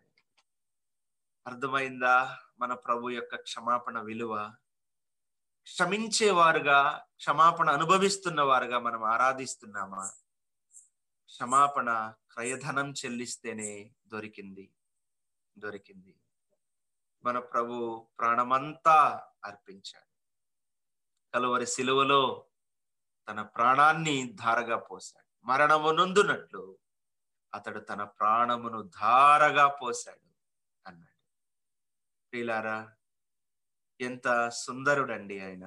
అర్థమైందా మన ప్రభు యొక్క క్షమాపణ విలువ క్షమించేవారుగా క్షమాపణ అనుభవిస్తున్న వారుగా మనం ఆరాధిస్తున్నామా క్షమాపణ క్రయధనం చెల్లిస్తేనే దొరికింది దొరికింది మన ప్రభు ప్రాణమంతా అర్పించాడు కలువరి సిలువలో తన ప్రాణాన్ని ధారగా పోశాడు మరణము నొందునట్లు అతడు తన ప్రాణమును ధారగా పోశాడు అన్నాడు ప్రియులారా ఎంత సుందరుడండి ఆయన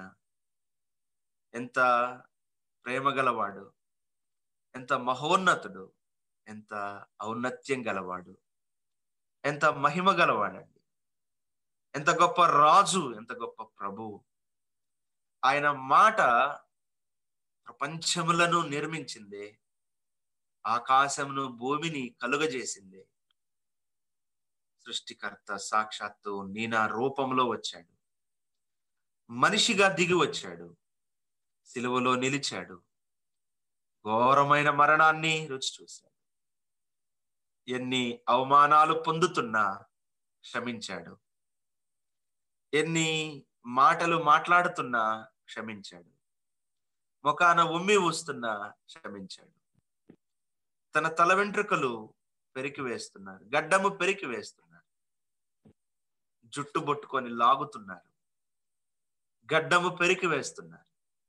ఎంత ప్రేమ గలవాడు ఎంత మహోన్నతుడు ఎంత ఔన్నత్యం గలవాడు ఎంత మహిమ గలవాడండి ఎంత గొప్ప రాజు ఎంత గొప్ప ప్రభువు ఆయన మాట ప్రపంచములను నిర్మించిందే ఆకాశమును భూమిని కలుగజేసిందే సృష్టికర్త సాక్షాత్తు నీనా రూపంలో వచ్చాడు మనిషిగా దిగి వచ్చాడు సిలువలో నిలిచాడు ఘోరమైన మరణాన్ని రుచి చూశాడు ఎన్ని అవమానాలు పొందుతున్నా క్షమించాడు ఎన్ని మాటలు మాట్లాడుతున్నా క్షమించాడు ముఖాన ఉమ్మి వస్తున్నా క్షమించాడు తన తల వెంట్రుకలు పెరికి వేస్తున్నారు గడ్డము పెరికి వేస్తున్నారు జుట్టు బొట్టుకొని లాగుతున్నారు గడ్డము పెరికి వేస్తున్నారు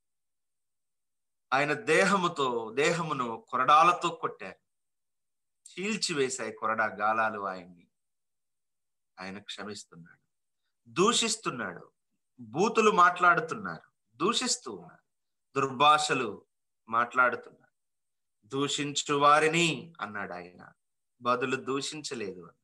ఆయన దేహముతో దేహమును కొరడాలతో కొట్టారు చీల్చి వేశాయి కొరడా గాలాలు ఆయన్ని ఆయన క్షమిస్తున్నాడు దూషిస్తున్నాడు బూతులు మాట్లాడుతున్నారు దూషిస్తూ ఉన్నారు దుర్భాషలు మాట్లాడుతున్నారు దూషించు వారిని అన్నాడు ఆయన బదులు దూషించలేదు అన్నాడు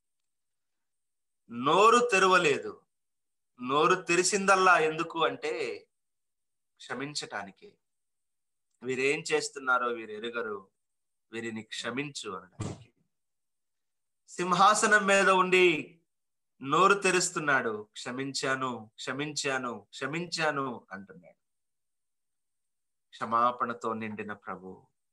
నోరు తెరవలేదు నోరు తెరిసిందల్లా ఎందుకు అంటే క్షమించటానికి వీరేం చేస్తున్నారో వీరు ఎరుగరు వీరిని క్షమించు అనడానికి సింహాసనం మీద ఉండి నోరు తెరుస్తున్నాడు క్షమించాను క్షమించాను క్షమించాను అంటున్నాడు క్షమాపణతో నిండిన ప్రభు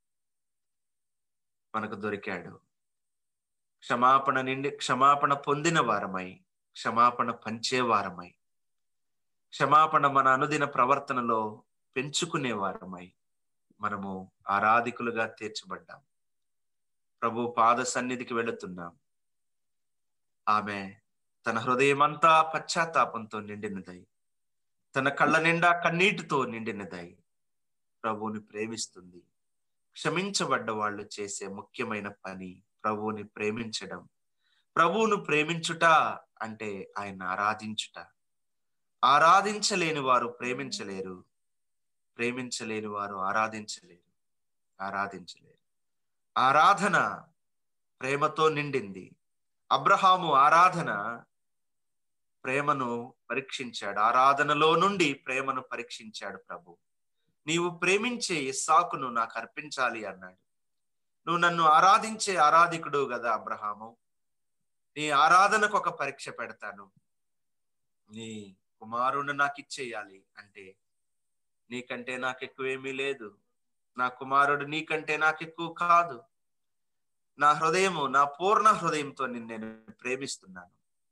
మనకు దొరికాడు క్షమాపణ నిండి క్షమాపణ పొందిన వారమై క్షమాపణ పంచే వారమై క్షమాపణ మన అనుదిన ప్రవర్తనలో పెంచుకునే వారమై మనము ఆరాధికులుగా తీర్చబడ్డాం ప్రభు పాద సన్నిధికి వెళుతున్నాం ఆమె తన హృదయమంతా పశ్చాత్తాపంతో నిండినదై తన కళ్ళ నిండా కన్నీటితో నిండినదై ప్రభువుని ప్రేమిస్తుంది క్షమించబడ్డ వాళ్ళు చేసే ముఖ్యమైన పని ప్రభువుని ప్రేమించడం ప్రభువును ప్రేమించుట అంటే ఆయన ఆరాధించుట ఆరాధించలేని వారు ప్రేమించలేరు ప్రేమించలేని వారు ఆరాధించలేరు ఆరాధించలేరు ఆరాధన ప్రేమతో నిండింది అబ్రహాము ఆరాధన ప్రేమను పరీక్షించాడు ఆరాధనలో నుండి ప్రేమను పరీక్షించాడు ప్రభు నీవు ప్రేమించే ఇస్సాకును నాకు అర్పించాలి అన్నాడు నువ్వు నన్ను ఆరాధించే ఆరాధికుడు కదా అబ్రహాము నీ ఆరాధనకు ఒక పరీక్ష పెడతాను నీ కుమారుడు నాకు ఇచ్చేయాలి అంటే నీకంటే నాకు ఎక్కువేమీ లేదు నా కుమారుడు నీకంటే నాకు ఎక్కువ కాదు నా హృదయము నా పూర్ణ హృదయంతో నిన్ను నేను ప్రేమిస్తున్నాను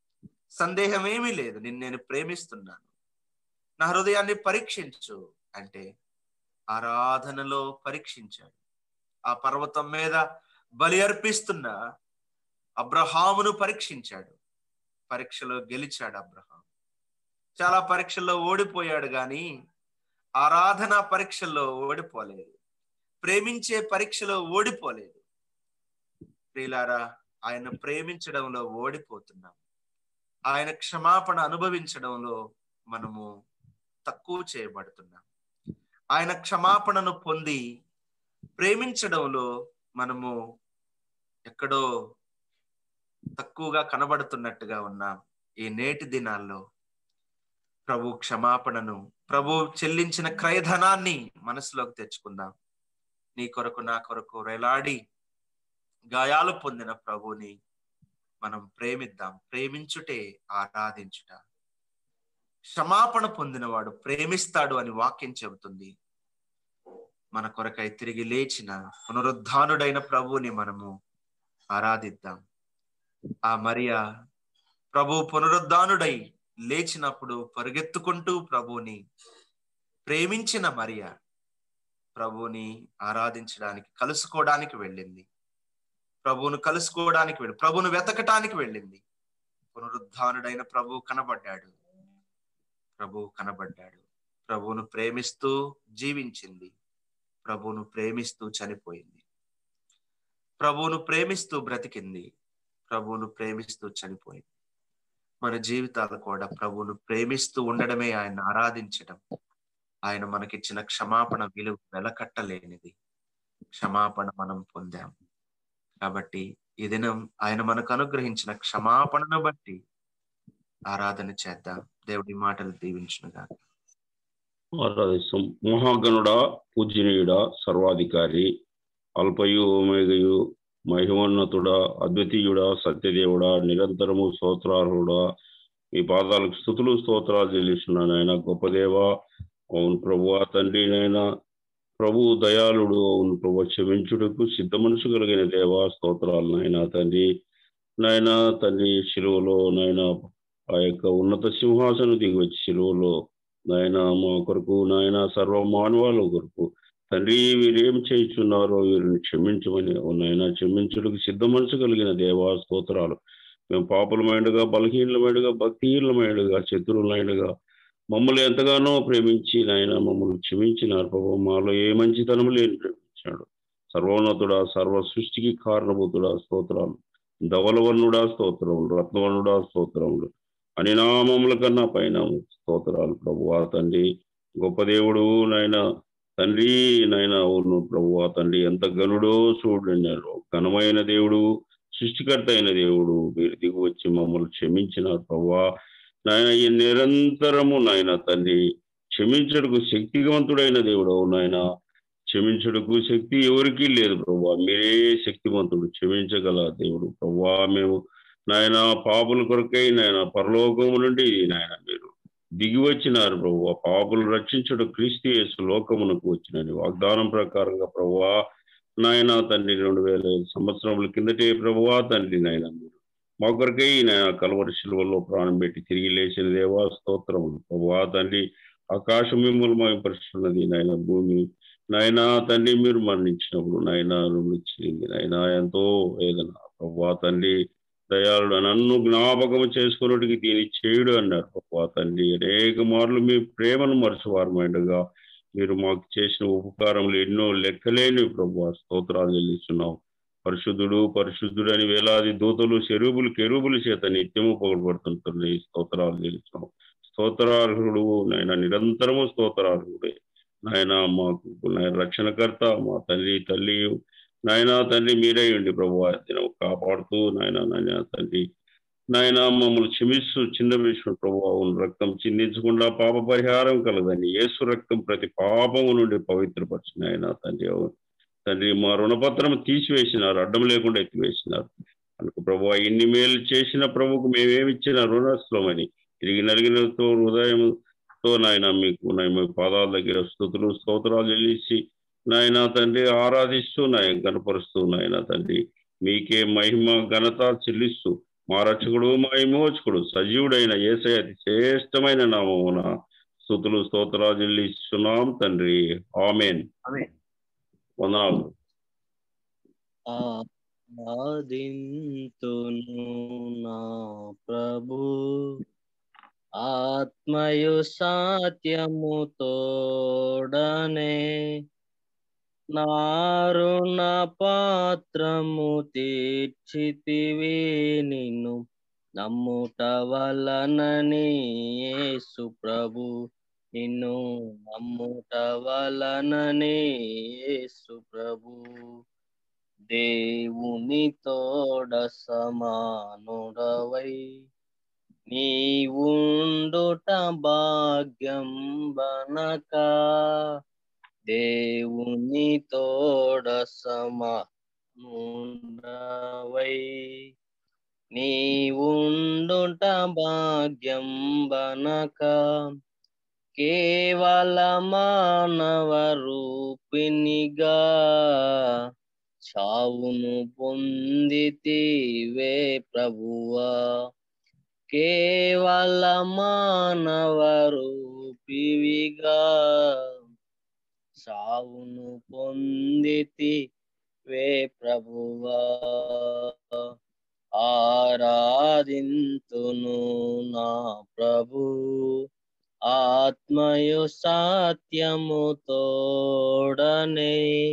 సందేహం ఏమీ లేదు నిన్ను నేను ప్రేమిస్తున్నాను నా హృదయాన్ని పరీక్షించు అంటే ఆరాధనలో పరీక్షించాడు ఆ పర్వతం మీద బలి అర్పిస్తున్న అబ్రహామును పరీక్షించాడు పరీక్షలో గెలిచాడు అబ్రహాం చాలా పరీక్షల్లో ఓడిపోయాడు కానీ ఆరాధన పరీక్షల్లో ఓడిపోలేదు ప్రేమించే పరీక్షలో ఓడిపోలేదు ప్రియులారా ఆయన ప్రేమించడంలో ఓడిపోతున్నాం ఆయన క్షమాపణ అనుభవించడంలో మనము తక్కువ చేయబడుతున్నాం ఆయన క్షమాపణను పొంది ప్రేమించడంలో మనము ఎక్కడో తక్కువగా కనబడుతున్నట్టుగా ఉన్నాం ఈ నేటి దినాల్లో ప్రభు క్షమాపణను ప్రభు చెల్లించిన క్రయధనాన్ని మనసులోకి తెచ్చుకుందాం నీ కొరకు నా కొరకు రెలాడి గాయాలు పొందిన ప్రభుని మనం ప్రేమిద్దాం ప్రేమించుటే ఆరాధించుట క్షమాపణ పొందినవాడు ప్రేమిస్తాడు అని వాక్యం చెబుతుంది మన కొరకై తిరిగి లేచిన పునరుద్ధానుడైన ప్రభువుని మనము ఆరాధిద్దాం ఆ మరియా ప్రభు పునరుద్ధానుడై లేచినప్పుడు పరిగెత్తుకుంటూ ప్రభువుని ప్రేమించిన మరియా ప్రభువుని ఆరాధించడానికి కలుసుకోవడానికి వెళ్ళింది ప్రభువును కలుసుకోవడానికి వెళ్ళి ప్రభువును వెతకటానికి వెళ్ళింది పునరుద్ధానుడైన ప్రభు కనబడ్డాడు ప్రభు కనబడ్డాడు ప్రభువును ప్రేమిస్తూ జీవించింది ప్రభువును ప్రేమిస్తూ చనిపోయింది ప్రభువును ప్రేమిస్తూ బ్రతికింది ప్రభువును ప్రేమిస్తూ చనిపోయింది మన జీవితాలు కూడా ప్రభువును ప్రేమిస్తూ ఉండడమే ఆయన ఆరాధించడం ఆయన మనకిచ్చిన క్షమాపణ విలువ వెలకట్టలేనిది క్షమాపణ మనం పొందాం కాబట్టి ఈ దినం ఆయన మనకు అనుగ్రహించిన క్షమాపణను బట్టి ఆరాధన చేద్దాం దేవుడి మాటలు దీవించునుగా ఆరాధిస్తాం మహాగణుడ పూజనీయుడ సర్వాధికారి అల్పయు ఓమేగయు మహిమోన్నతుడ అద్వితీయుడ సత్యదేవుడ నిరంతరము స్తోత్రార్హుడా మీ పాదాలకు స్థుతులు స్తోత్రాలు చెల్లిస్తున్నాను ఆయన గొప్ప దేవ అవును ప్రభు తండ్రి నైనా ప్రభు దయాళుడు అవును ప్రభు క్షమించుటకు సిద్ధ మనసు కలిగిన దేవ స్తోత్రాలు నాయన తండ్రి నాయన తండ్రి శిలువలో నాయన ఆ యొక్క ఉన్నత సింహాసనం దిగి వచ్చి శిలువలో నాయన మా కొరకు నాయన సర్వ మానవాళ్ళ కొరకు తండ్రి వీరేం చేయుచున్నారో వీరిని క్షమించమని నాయన క్షమించుటకు సిద్ధ మనసు కలిగిన దేవా స్తోత్రాలు మేము పాపులమైనగా బలహీనమైనగా భక్తిహీనమైనగా శత్రువులైనగా మమ్మల్ని ఎంతగానో ప్రేమించి నాయన మమ్మల్ని క్షమించినారు ప్రభు మాలో ఏ మంచితనము లేని ప్రేమించాడు సర్వోన్నతుడా సర్వ సృష్టికి కారణభూతుడా స్తోత్రాలు ధవలవర్ణుడా స్తోత్రములు రత్నవర్ణుడా స్తోత్రములు అని నామముల కన్నా పైన స్తోత్రాలు ప్రభు తండ్రి గొప్ప దేవుడు నాయన తండ్రి నాయన అవును ప్రభు తండ్రి ఎంత గనుడో చూడండి ఘనమైన దేవుడు సృష్టికర్త అయిన దేవుడు మీరు దిగి వచ్చి మమ్మల్ని క్షమించినారు ప్రభా నాయన ఈ నిరంతరము నాయన తండ్రి క్షమించడుకు శక్తివంతుడైన దేవుడు నాయన క్షమించడుకు శక్తి ఎవరికీ లేదు ప్రభా మీరే శక్తివంతుడు క్షమించగల దేవుడు ప్రభా మేము నాయన పాపుల కొరకై నాయన పరలోకము నుండి నాయన మీరు దిగి వచ్చినారు ప్రభు పాపులు రక్షించడు క్రీస్తు యేసు లోకమునకు వచ్చినని వాగ్దానం ప్రకారంగా ప్రభువా నాయన తండ్రి రెండు వేల ఐదు సంవత్సరముల కిందటే ప్రభువా తండ్రి నాయన మీరు మా కొరకై నాయన కలవరి శిలువలో ప్రాణం పెట్టి తిరిగి లేచిన దేవా స్తోత్రములు ప్రభువా తండ్రి ఆకాశం మిమ్మల్ని మయపరుస్తున్నది నాయన భూమి నాయన తండ్రి మీరు మరణించినప్పుడు నాయన ఇచ్చింది నాయన ఎంతో వేదన ప్రభువా తండ్రి దయాళుడు నన్ను జ్ఞాపకం చేసుకున్నట్టుకి దీని చేయుడు అన్నారు ప్రభా తండ్రి అనేక మార్లు మీ ప్రేమను మరచివారమైనగా మీరు మాకు చేసిన ఉపకారములు ఎన్నో లెక్కలేని ప్రభు స్తోత్రాలు చెల్లిస్తున్నాం పరిశుద్ధుడు పరిశుద్ధుడు అని వేలాది దూతలు చెరువులు కెరువుల చేత నిత్యము పొగడబడుతుంటున్నాయి స్తోత్రాలు చెల్లిస్తున్నాం స్తోత్రార్హుడు నాయన నిరంతరము స్తోత్రార్హుడే నాయన మాకు నాయన రక్షణకర్త మా తండ్రి తల్లి నాయన తండ్రి మీరే ఉండి ప్రభు దినం కాపాడుతూ నాయన నాయన తండ్రి నాయన మమ్మల్ని క్షమిస్తూ చిన్న విషయం ప్రభు రక్తం చిందించకుండా పాప పరిహారం కలదని యేసు రక్తం ప్రతి పాపము నుండి పవిత్రపరిచిన ఆయన తండ్రి తండ్రి మా రుణపత్రం తీసివేసినారు అడ్డం లేకుండా ఎత్తివేసినారు అనుకు ప్రభు ఇన్ని మేలు చేసిన ప్రభుకు మేమేమిచ్చిన రుణస్థలమని తిరిగి నలిగినతో హృదయంతో నాయన మీకు నాయన పాదాల దగ్గర స్థుతులు స్తోత్రాలు చెల్లించి నాయన తండ్రి ఆరాధిస్తూ నాయన గనపరుస్తూ నాయన తండ్రి మీకే మహిమ ఘనత చెల్లిస్తూ మా రక్షకుడు మా విమోచకుడు సజీవుడైన ఏసై అతి శ్రేష్టమైన నామమున స్థుతులు స్తోత్రాలు చెల్లిస్తున్నాం తండ్రి ఆమెన్ అదే వందనాలు ఆదింతును నా ప్రభు ఆత్మయు సాత్యము తోడనే నారుణ పాత్రము తీర్చితివి నిన్ను నమ్ముట వలనని యేసు ప్రభు నిన్ను నమ్ముట వలనని యేసు ప్రభు దేవుని తోడ సమానుడవై నీవుండుట భాగ్యం బనక దేవుని తోడ సమానుడవై నీవుండుట భాగ్యం బనక కేవల మానవ రూపినిగా చావును పొందితివే ప్రభువా కేవల మానవ రూపివిగా చావును పొందితివే ప్రభువా ఆరాధింతును నా ప్రభు ఆత్మయు సాత్యము తోడనే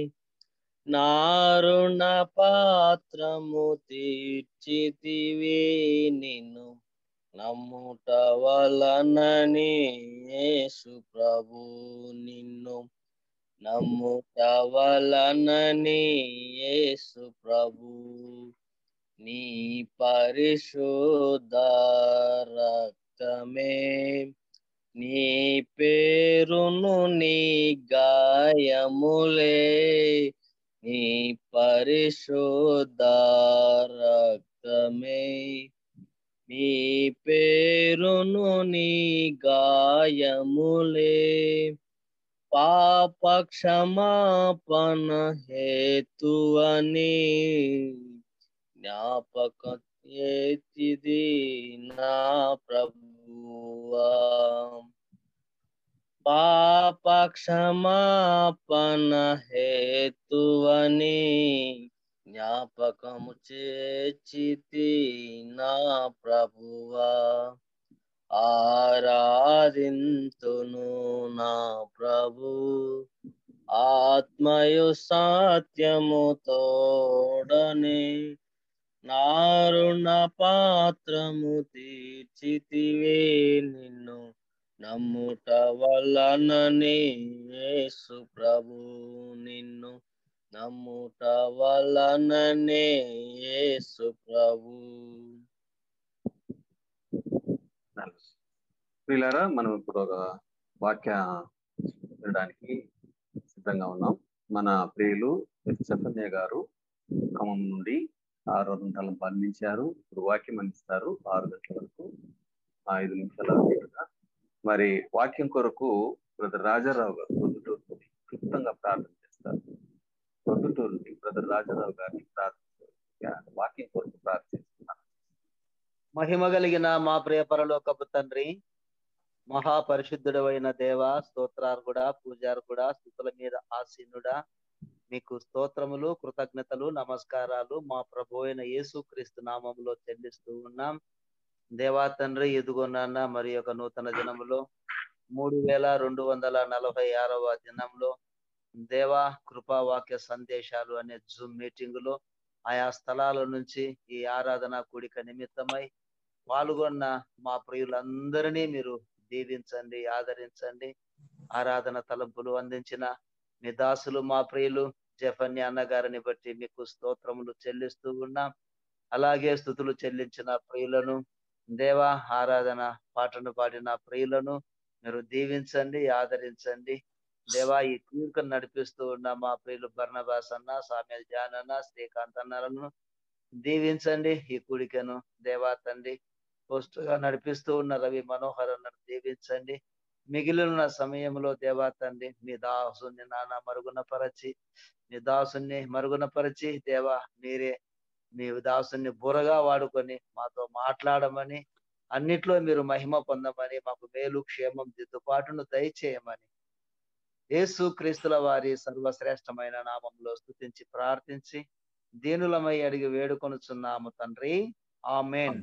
నారుణ పాత్రము తీర్చితివి నిన్ను నమ్ముట వలనని యేసు ప్రభు నిన్ను నమ్ముట వలనని యేసు ప్రభు నీ పరిశుద్ధ రక్తమే నీ పేరును నీ గాయములే నీ పరిశుద్ధ రక్తమే నీ పేరును నీ గాయములే పాప క్షమాపణ హేతువని జ్ఞాపక చేతిది నా ప్రభువా పాప క్షమాపణ హేతువని జ్ఞాపకము చేచితి నా ప్రభువా ఆరాధింతును నా ప్రభు ఆత్మయు సాత్యము తోడని నారుణ పాత్రము తీర్చితివే నిన్ను నమ్ముట వలనని యేసు ప్రభు నిన్ను నమ్ముట వలననే యేసు ప్రభు ప్రియులారా మనం ఇప్పుడు ఒక వాక్య వినడానికి సిద్ధంగా ఉన్నాం మన ప్రియులు చైతన్య గారు ఖమ్మం నుండి ఆరు గంటలను పండించారు ఇప్పుడు వాక్యం అందిస్తారు ఆరు గంటల వరకు ఐదు నిమిషాల వీలుగా. మరి వాక్యం కొరకు బ్రదర్ రాజారావు గారు ప్రొద్దుటూరు నుండి క్లుప్తంగా ప్రార్థన చేస్తారు ప్రొద్దుటూరు నుండి బ్రదర్ రాజారావు గారిని ప్రార్థిస్తారు వాక్యం కొరకు ప్రార్థిస్తున్నారు మహిమ కలిగిన మా ప్రియ పరలోకపు తండ్రి మహాపరిశుద్ధుడమైన దేవ స్తోత్రార్గుడా పూజార్గుడా స్థుతుల మీద ఆసీనుడా మీకు స్తోత్రములు కృతజ్ఞతలు నమస్కారాలు మా ప్రభు అయిన యేసు క్రీస్తు నామములో చెల్లిస్తూ ఉన్నాం దేవా తండ్రి ఎదుగున్నాన్న మరి ఒక నూతన దినములో మూడు వేల రెండు వందల నలభై ఆరవ దినంలో దేవా కృపా వాక్య సందేశాలు అనే జూమ్ మీటింగులో ఆయా స్థలాల నుంచి ఈ ఆరాధన కూడిక నిమిత్తమై పాల్గొన్న మా ప్రియులందరినీ మీరు దీవించండి ఆదరించండి ఆరాధన తలంపులు అందించిన మీ దాసులు మా ప్రియులు జఫన్య అన్న గారిని బట్టి మీకు స్తోత్రములు చెల్లిస్తూ ఉన్నాం అలాగే స్థుతులు చెల్లించిన ప్రియులను దేవా ఆరాధన పాటను పాడిన ప్రియులను మీరు దీవించండి ఆదరించండి దేవా ఈ తీర్కను నడిపిస్తూ ఉన్న మా ప్రియులు బర్ణబాస్ అన్న సామ్యల్ జాన్ అన్న శ్రీకాంత్ అన్నలను దీవించండి ఈ కూడికను దేవా తండ్రి పోస్ట్ గా నడిపిస్తూ ఉన్న రవి మనోహర్ అన్నను దీవించండి మిగిలిన సమయంలో దేవా తండ్రి మీ దాసుని నాన్న మరుగున పరచి మీ దాసుని మరుగున పరిచి దేవా మీరే మీ దాసుని బురగా వాడుకొని మాతో మాట్లాడమని అన్నిట్లో మీరు మహిమ పొందమని మాకు మేలు క్షేమం దిద్దుబాటును దయచేయమని యేసు క్రీస్తుల వారి సర్వశ్రేష్టమైన నామంలో స్తుతించి ప్రార్థించి దీనులమై అడిగి వేడుకొనుచున్నాము తండ్రి ఆమెన్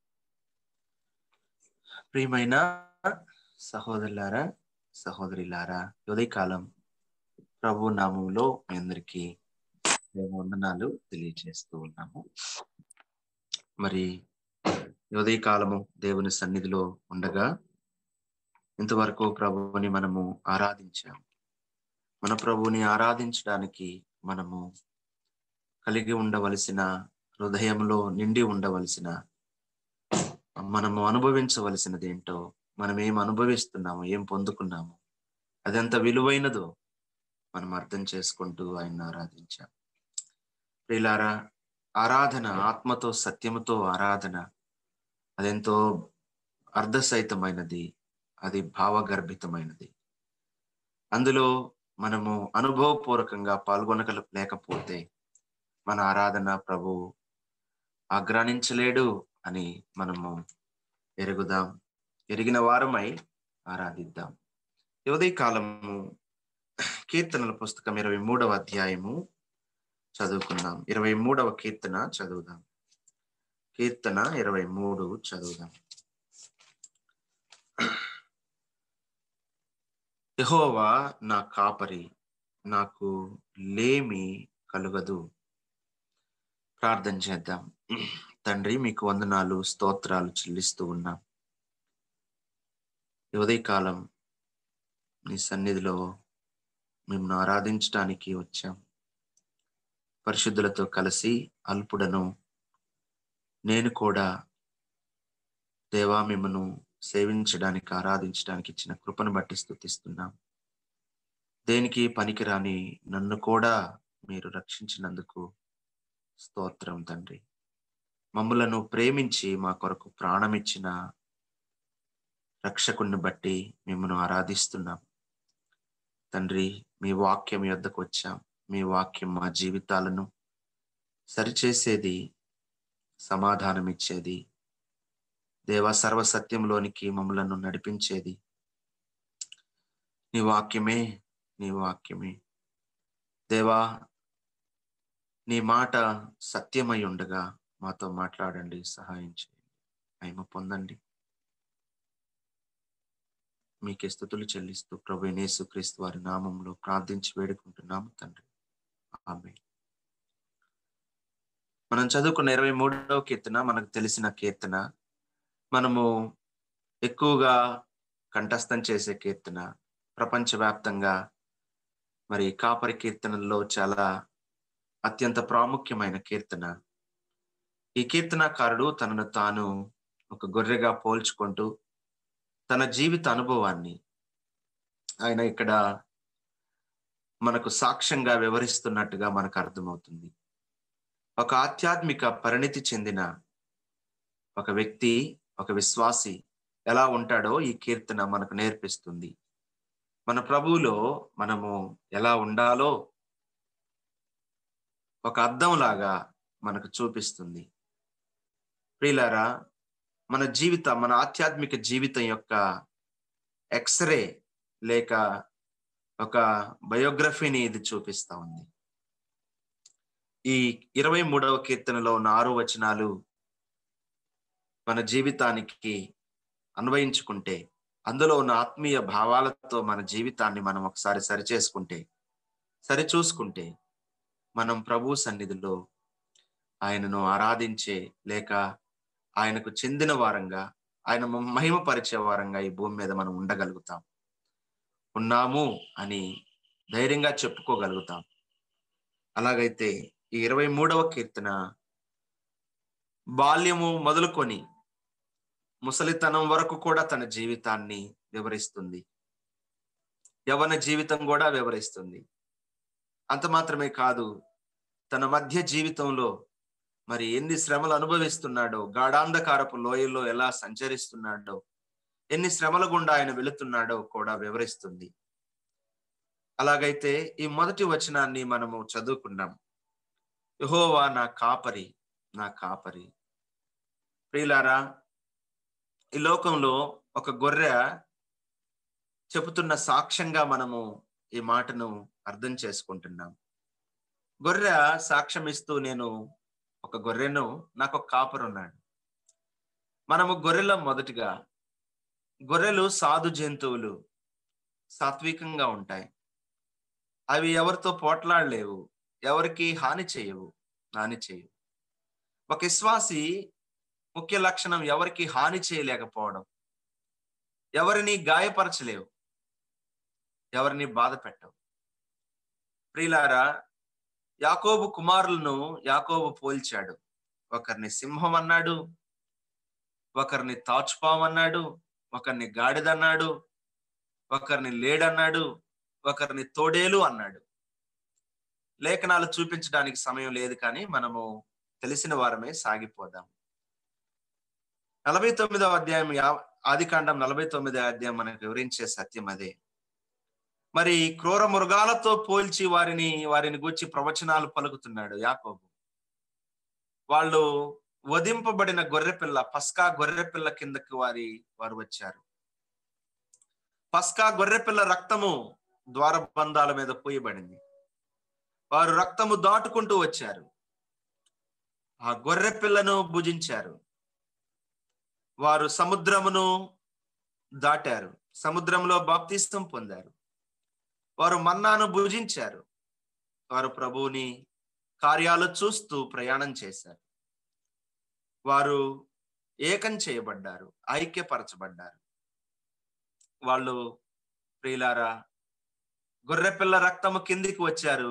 ప్రియమైన సహోదరులారా సహోదరిలారా ఉదయకాలం ప్రభు నామంలో మీ అందరికీ మేము వందనాలు తెలియజేస్తూ ఉన్నాము మరి ఉదయకాలము దేవుని సన్నిధిలో ఉండగా ఇంతవరకు ప్రభువుని మనము ఆరాధించాము మన ప్రభువుని ఆరాధించడానికి మనము కలిగి ఉండవలసిన హృదయంలో నిండి ఉండవలసిన మనము అనుభవించవలసినది ఏంటో మనం ఏం అనుభవిస్తున్నాము ఏం పొందుకున్నాము అదెంత విలువైనదో మనం అర్థం చేసుకుంటూ ఆయన ఆరాధించాం ప్రియులారా ఆరాధన ఆత్మతో సత్యముతో ఆరాధన అదెంతో అర్ధసహితమైనది అది భావగర్భితమైనది అందులో మనము అనుభవపూర్వకంగా పాల్గొనగల లేకపోతే మన ఆరాధన ప్రభు ఆగ్రానించలేడు అని మనము ఎరుగుదాం ఎరిగిన వారమై ఆరాధిద్దాం ఉదయ కాలము కీర్తనల పుస్తకం ఇరవై మూడవ అధ్యాయము చదువుకుందాం ఇరవై మూడవ కీర్తన చదువుదాం కీర్తన ఇరవై మూడు చదువుదాం యహోవా నా కాపరి నాకు లేమి కలుగదు ప్రార్థన చేద్దాం తండ్రి మీకు వందనాలు స్తోత్రాలు చెల్లిస్తూ ఉన్నాం ఈ ఉదయకాలం నీ సన్నిధిలో మిమ్మల్ని ఆరాధించడానికి వచ్చాం పరిశుద్ధులతో కలిసి అల్పుడను నేను కూడా దేవా మిమ్మను సేవించడానికి ఆరాధించడానికి ఇచ్చిన కృపను బట్టి స్థుతిస్తున్నాం దేనికి పనికిరాని నన్ను కూడా మీరు రక్షించినందుకు స్తోత్రం తండ్రి మమ్ములను ప్రేమించి మా కొరకు ప్రాణమిచ్చిన రక్షకుని బట్టి మిమ్మను ఆరాధిస్తున్నాం తండ్రి మీ వాక్యం యొద్దకు వచ్చాం మీ వాక్యం మా జీవితాలను సరిచేసేది సమాధానం ఇచ్చేది దేవ సర్వసత్యంలోనికి మమ్మలను నడిపించేది నీ వాక్యమే నీ వాక్యమే దేవా నీ మాట సత్యమై ఉండగా మాతో మాట్లాడండి సహాయం చేయండి మహిమ పొందండి మీకే స్థుతులు చెల్లిస్తూ ప్రభు నేసు క్రీస్తు వారి నామంలో ప్రార్థించి వేడుకుంటున్నాము తండ్రి ఆమె మనం చదువుకున్న ఇరవై మూడవ కీర్తన మనకు తెలిసిన కీర్తన మనము ఎక్కువగా కంఠస్థం చేసే కీర్తన ప్రపంచవ్యాప్తంగా మరి కాపరి కీర్తనల్లో చాలా అత్యంత ప్రాముఖ్యమైన కీర్తన ఈ కీర్తనాకారుడు తనను తాను ఒక గొర్రెగా పోల్చుకుంటూ తన జీవిత అనుభవాన్ని ఆయన ఇక్కడ మనకు సాక్ష్యంగా వివరిస్తున్నట్టుగా మనకు అర్థమవుతుంది ఒక ఆధ్యాత్మిక పరిణితి చెందిన ఒక వ్యక్తి ఒక విశ్వాసి ఎలా ఉంటాడో ఈ కీర్తన మనకు నేర్పిస్తుంది మన ప్రభువులో మనము ఎలా ఉండాలో ఒక అద్దం లాగా మనకు చూపిస్తుంది ప్రియులారా మన జీవిత మన ఆధ్యాత్మిక జీవితం యొక్క ఎక్స్రే లేక ఒక బయోగ్రఫీని ఇది చూపిస్తా ఉంది ఈ ఇరవై మూడవ కీర్తనలో ఉన్న ఆరు వచనాలు మన జీవితానికి అన్వయించుకుంటే అందులో ఉన్న ఆత్మీయ భావాలతో మన జీవితాన్ని మనం ఒకసారి సరిచేసుకుంటే సరి చూసుకుంటే మనం ప్రభు సన్నిధిలో ఆయనను ఆరాధించే లేక ఆయనకు చెందిన వారంగా ఆయన మహిమపరిచే వారంగా ఈ భూమి మీద మనం ఉండగలుగుతాం ఉన్నాము అని ధైర్యంగా చెప్పుకోగలుగుతాం అలాగైతే ఈ ఇరవై మూడవ కీర్తన బాల్యము మొదలుకొని ముసలితనం వరకు కూడా తన జీవితాన్ని వివరిస్తుంది యవన జీవితం కూడా వివరిస్తుంది అంత మాత్రమే కాదు తన మధ్య జీవితంలో మరి ఎన్ని శ్రమలు అనుభవిస్తున్నాడో గాఢాంధకారపు లోయల్లో ఎలా సంచరిస్తున్నాడో ఎన్ని శ్రమల గుండా ఆయన వెళుతున్నాడో కూడా వివరిస్తుంది అలాగైతే ఈ మొదటి వచనాన్ని మనము చదువుకున్నాం యహోవా నా కాపరి నా కాపరి ప్రియులారా ఈ లోకంలో ఒక గొర్రె చెబుతున్న సాక్ష్యంగా మనము ఈ మాటను అర్థం చేసుకుంటున్నాం గొర్రె సాక్ష్యం ఇస్తూ నేను ఒక గొర్రెను నాకు ఒక కాపరు ఉన్నాడు మనము గొర్రెల మొదటిగా గొర్రెలు సాధు జంతువులు సాత్వికంగా ఉంటాయి అవి ఎవరితో పోట్లాడలేవు ఎవరికి హాని చేయవు హాని చేయవు ఒక విశ్వాసి ముఖ్య లక్షణం ఎవరికి హాని చేయలేకపోవడం ఎవరిని గాయపరచలేవు ఎవరిని బాధ పెట్టవు ప్రియులారా యాకోబు కుమారులను యాకోబు పోల్చాడు ఒకరిని సింహం అన్నాడు ఒకరిని తాచుపామన్నాడు ఒకరిని గాడిదన్నాడు ఒకరిని లేడన్నాడు ఒకరిని తోడేలు అన్నాడు లేఖనాలు చూపించడానికి సమయం లేదు కానీ మనము తెలిసిన వారమే సాగిపోదాం నలభై తొమ్మిదవ అధ్యాయం ఆది కాండం నలభై తొమ్మిదవ అధ్యాయం మనకు వివరించే సత్యం అదే మరి క్రూర మృగాలతో పోల్చి వారిని వారిని గురించి ప్రవచనాలు పలుకుతున్నాడు యాకోబు వాళ్ళు వధింపబడిన గొర్రెపిల్ల పస్కా గొర్రెపిల్ల కిందకి వారి వారు వచ్చారు పస్కా గొర్రెపిల్ల రక్తము ద్వారబంధాల మీద పోయబడింది వారు రక్తము దాటుకుంటూ వచ్చారు ఆ గొర్రె పిల్లను భుజించారు వారు సముద్రమును దాటారు సముద్రంలో బాప్తిస్తం పొందారు వారు మన్నాను భుజించారు వారు ప్రభువుని కార్యాలు చూస్తూ ప్రయాణం చేశారు వారు ఏకం చేయబడ్డారు ఐక్యపరచబడ్డారు వాళ్ళు ప్రియులారా గొర్రెపిల్ల రక్తము కిందికి వచ్చారు